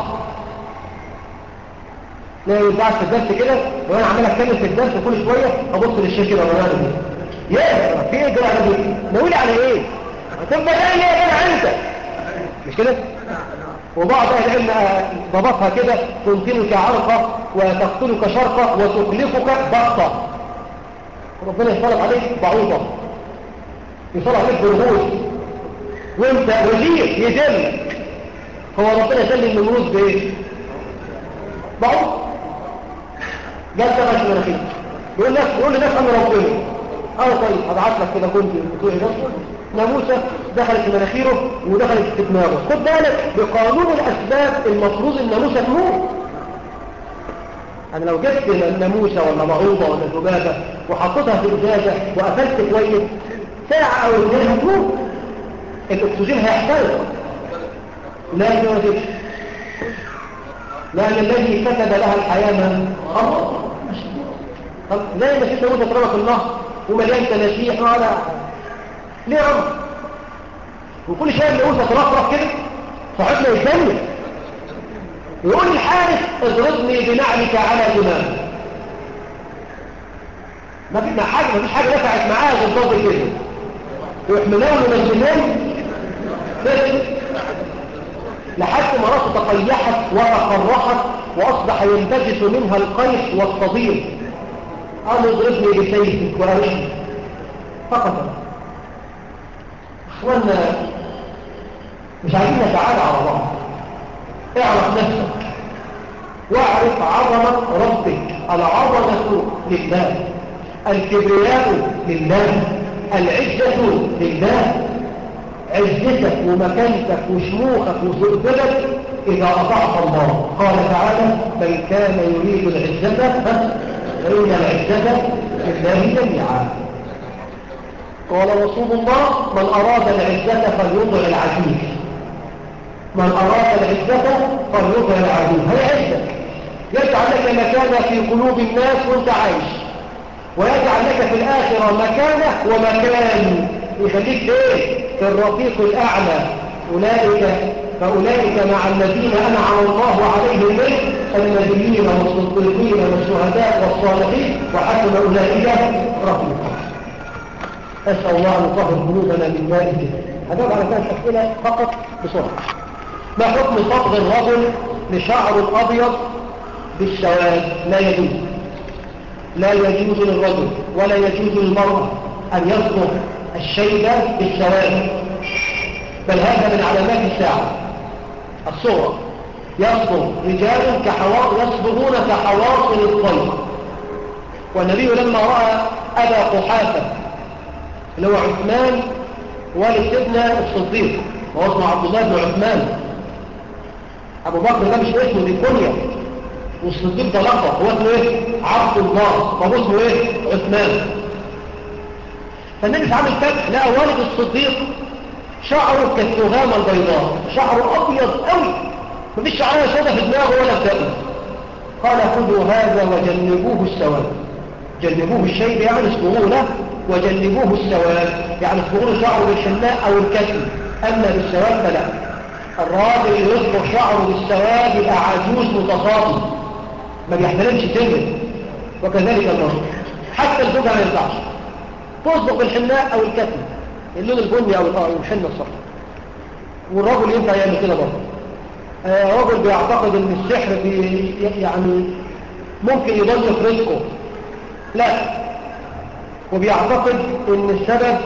لا ينفعش في الدرس كده وانا عمال اتكلم في الدرس كل شويه ابص للشيخ كده وانا دي يا في ايه كده انا دي نقول على ايه هتبقى ده ايه يا جدع انت مش كده وبعض اهل العلم ضبطها كده تمكنك عرقه وتقتلك شرقه وتقلقك بطه ربنا يصلح عليك بعوضه يصلح عليك برغوث وانت وزير يذلك هو ربنا يسلم النمروز بايه بعوض جاب ده ماشي مناخير يقول لك يقول للناس انا ربنا اه طيب هبعت لك كده كنت بتوعي نفسه ناموسه دخلت في مناخيره ودخلت في دماغه خد بالك بقانون الاسباب المفروض الناموسه تموت انا لو جبت ناموسه ولا بعوضه ولا ذبابه وحطيتها في ازازه وقفلت كويس ساعه او اثنين هتموت الاكسجين هيحترق لا ما تجيش لأن الذي كتب لها الحياة من الله طب زي ما ست موسى ترمى في النهر ومليان تناشيح ولا ليه رمى وكل شيء اللي موسى ترفرف كده صاحبنا يتجنن يقول الحارس اضربني بنعلك على دماغي ما في حاجه ما فيش حاجه نفعت معاه غير ضرب كده يروح مناوله من الجنان بس لحد ما راسه تقيحت وتقرحت واصبح ينتجس منها القيح والصديد قال اضربني بسيفك وارشني فقط اخوانا مش عايزين نتعالى على بعض اعرف نفسك واعرف عظمة ربك العظمة لله الكبرياء لله العزة لله عزتك ومكانتك وشموخك وسلطتك إذا أطعت الله قال تعالى من كان يريد العزة فإن العزة لله جميعا قال رسول الله من أراد العزة فليطع العزيز من أراد العزة فليطع العزيز هي عزة يجعل لك مكانة في قلوب الناس وانت عايش ويجعل لك في الآخرة مكانة ومكان يخليك ايه في الرفيق الأعلى أولئك فأولئك مع الذين أنعم الله عليهم من النبيين والصديقين والشهداء والصالحين وحسن أولئك رفيقا أسأل الله أن يطهر قلوبنا من مائه هجاوب على ثلاث أسئلة فقط بسرعة ما حكم صبغ الرجل لشعر الأبيض بالسواد لا يجوز لا يجوز للرجل ولا يجوز للمرأة أن يصبغ الشيب بالسواد بل هذا من علامات الساعة الصورة يصبغ رجال كحوا... يصبغون كحواصل الطير والنبي لما رأى أبا قحافة اللي هو عثمان والد سيدنا الصديق وهو اسمه عبد الله بن عثمان ابو بكر ده مش اسمه دي كنية والصديق ده لقب هو اسمه ايه عبد الله طب اسمه ايه عثمان فالنبي عامل فتح لقى والد الصديق شعره كالتغامة البيضاء شعره ابيض قوي مفيش شعريه سودة في دماغه ولا في دقنه قال خذوا هذا وجنبوه السواد جنبوه الشيب يعني اسمه له وجنبوه السواد يعني اسمه شعره بالحناء او الكتم اما بالسواد فلا الراجل اللي يصبغ شعره بالسواد يبقى عجوز متصادم ما بيحترمش سنه وكذلك المرض حتى الزوجة ما ينفعش تصبغ بالحناء او الكتم اللون البني او الحنة الصفر والرجل ينفع يعمل كده برضه آه رجل بيعتقد ان السحر بي يعني ممكن يضيق رزقه لا وبيعتقد ان السبب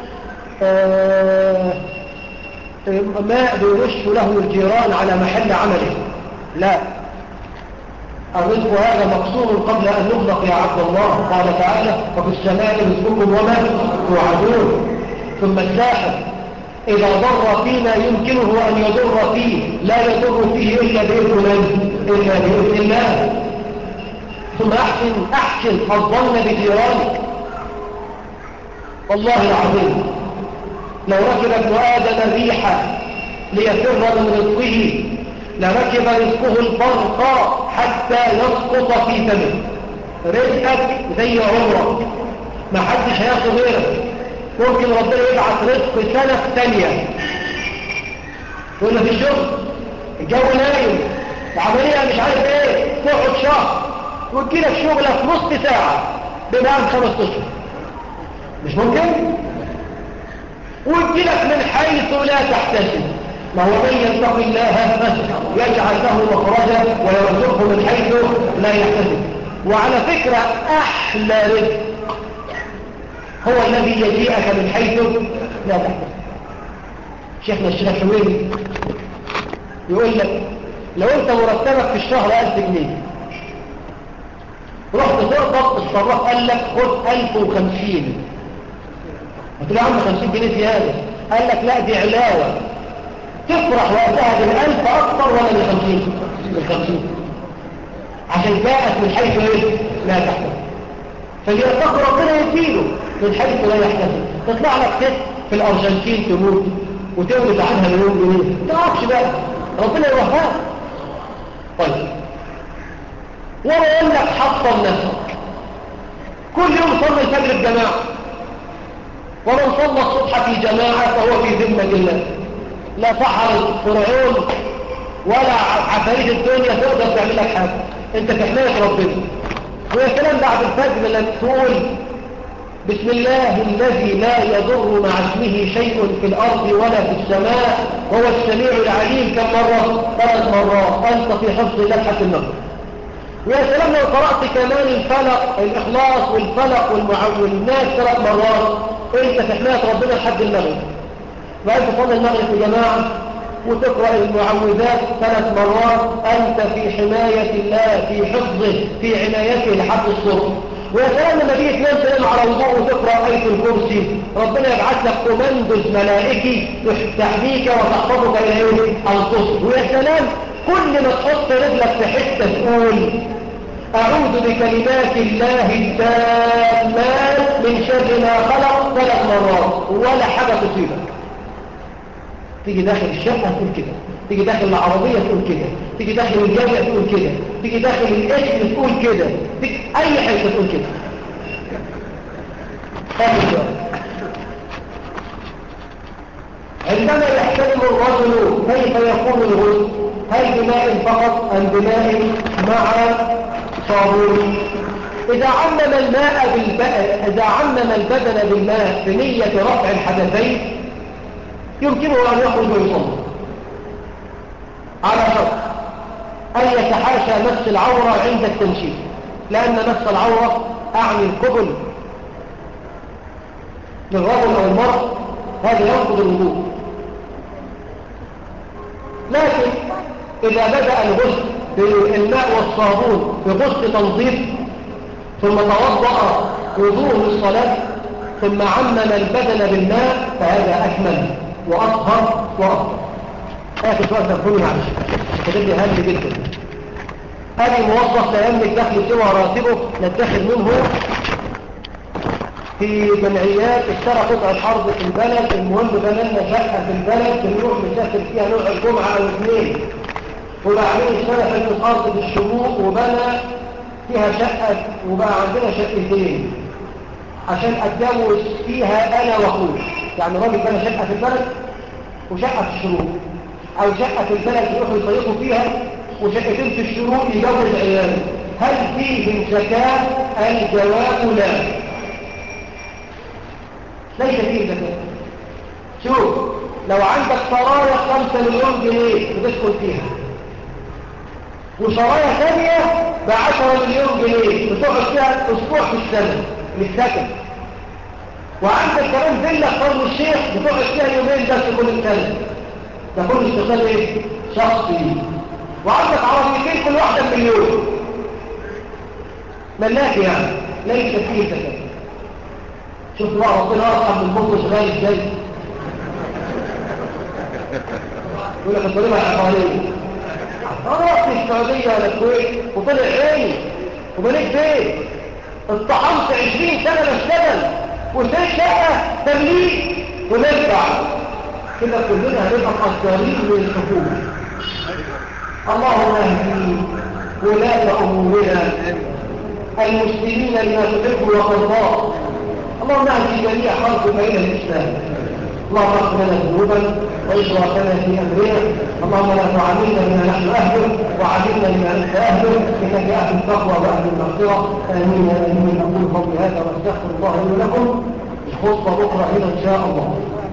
آه ماء بيرش له الجيران على محل عمله لا الرزق هذا مقصور قبل أن نخلق يا عبد الله قال تعالى وفي السماء رزقكم وما توعدون ثم الساحر إذا ضر فيما يمكنه أن يضر فيه لا يضر فيه إلا بإذن من إلا بإذن الله ثم أحسن أحسن الظن بجيرانك والله العظيم لو ركب ابن آدم الريح ليفر من رزقه لركب رزقه البرق حتى يسقط في فمه رزقك زي عمرك ما حدش هياخد غيرك ممكن ربنا يبعث رزق سنة ثانية ولا في الشغل الجو نايم العملية مش عارف ايه تقعد شهر وتجيلك شغلة في نص ساعة بمعنى خمس اشهر مش ممكن وتجيلك من حيث لا تحتسب ما هو من يتق الله يجعل له مخرجا ويرزقه من حيث لا يحتسب وعلى فكرة أحلى رزق هو الذي يجيئك من حيث لا تحتسب شيخنا الشيخ الحويري يقول لك لو انت مرتبك في الشهر ألف جنيه رحت تقبض الصراف قال لك خد ألف وخمسين قلت له يا عم خمسين جنيه زيادة قال لك لا دي علاوة تفرح وقتها بالألف أكثر ولا بالخمسين بالخمسين عشان جاءت من حيث ايه لا تحتسب فليتقي ربنا يديله من حيث لا يحتسب تطلع لك ست في الأرجنتين تموت وتولد عنها مليون جنيه ما تعرفش بقى ربنا يوفقك طيب وبقول لك حطم نفسك كل يوم صلي الفجر بجماعة ومن صلى الصبح في جماعة فهو في ذمة الله لا سحر فرعون ولا عفاريت الدنيا تقدر تعمل لك حاجة انت في حماية ربنا ويا سلام بعد الفجر لما تقول بسم الله الذي لا يضر مع اسمه شيء في الأرض ولا في السماء هو السميع العليم كم مرة ثلاث مرات أنت في حفظ لبحة النظر ويا سلام لو قرأت كمان الفلق الإخلاص والفلق والمعول الناس ثلاث مرات انت في حماية ربنا لحد المغرب وأنت تصلي المغرب في جماعة وتقرأ المعوذات ثلاث مرات أنت في حماية الله في حفظه في عنايته لحد الصبح ويا سلام لما تيجي تنام تنام على وضوء وتقرأ آية الكرسي ربنا يبعث لك كوماندوز ملائكي تحميك وتحفظك إلى يوم القصر ويا سلام كل ما تحط رجلك في حتة تقول أعوذ بكلمات الله التامات من شر ما خلق ثلاث مرات ولا حاجة تصيبك تيجي داخل الشقة تقول كده تيجي داخل العربية تقول كده تيجي داخل الجامعة تقول كده تيجي داخل الاسم تقول كده تيجي أي حاجة تقول كده عندما يحتلم الرجل كيف يكون الغسل هل بماء فقط أم بماء مع صابون إذا عمم الماء بالبدن إذا عمم البدن بالماء بنية رفع الحدثين يمكنه أن يخرج ويصلي على شرط أن يتحاشى نفس العورة عند التنشيف لأن نفس العورة أعني القبل للرجل أو المرأة هذا ينقض الوضوء لكن إذا بدأ الغسل بالماء والصابون بغسل تنظيف ثم توضأ وضوء للصلاة ثم عمم البدن بالماء فهذا أكمل وأطهر وأطهر آخر سؤال تفهمني معلش كتب لي هام جدا هذه موظف لا يملك دخل سوى راتبه نتخذ منه في جمعيات اشترى قطعة أرض في البلد المهم بنالنا شقة في البلد بنروح نسافر فيها نوع الجمعة أو اثنين وبعدين اشترى في الأرض في الشروق وبنى فيها شقة وبقى عندنا شقتين عشان أتجوز فيها أنا وأخوه يعني راجل بنى شقة في البلد وشقة في الشروق أو شقة في البلد يروحوا يصيفوا فيها وشقتين في الشروق يجوز عياله هل فيهم زكاة؟ الجواب لا ليس فيه زكاة شوف لو عندك سرايا خمسة مليون جنيه بتسكن فيها وسرايا ثانية بعشرة مليون جنيه بتقعد فيها أسبوع في السنة للسكن وعندك كمان فيلا في شرم الشيخ بتقعد فيها يومين بس كل السنة ده كل استقلال ايه؟ شخصي وعندك عربيتين كل واحدة بمليون ملاك يعني ليس فيه زكاة شوف بقى ربنا ارحم بالمخ شغال ازاي يقول لك الضريبه العقاريه انا رحت السعوديه ولا الكويت وطلع عيني وبنيت بيت اتطحنت 20 سنه بشتغل وسيت شقه تمليك ونرجع كده كلنا هنبقى مقدرين من الحكومه اللهم اهدي ولاة امورنا المسلمين لما تحب وترضاه اللهم اهدي جميع خلقك الى الاسلام اللهم اغفر لنا ذنوبا واسرافنا في امرنا اللهم لا تعاملنا بما نحن اهله وعاملنا بما انت اهله انك اهل التقوى واهل المغفره امين امين اقول قولي هذا واستغفر الله لي ولكم خطبه بكره هنا ان شاء الله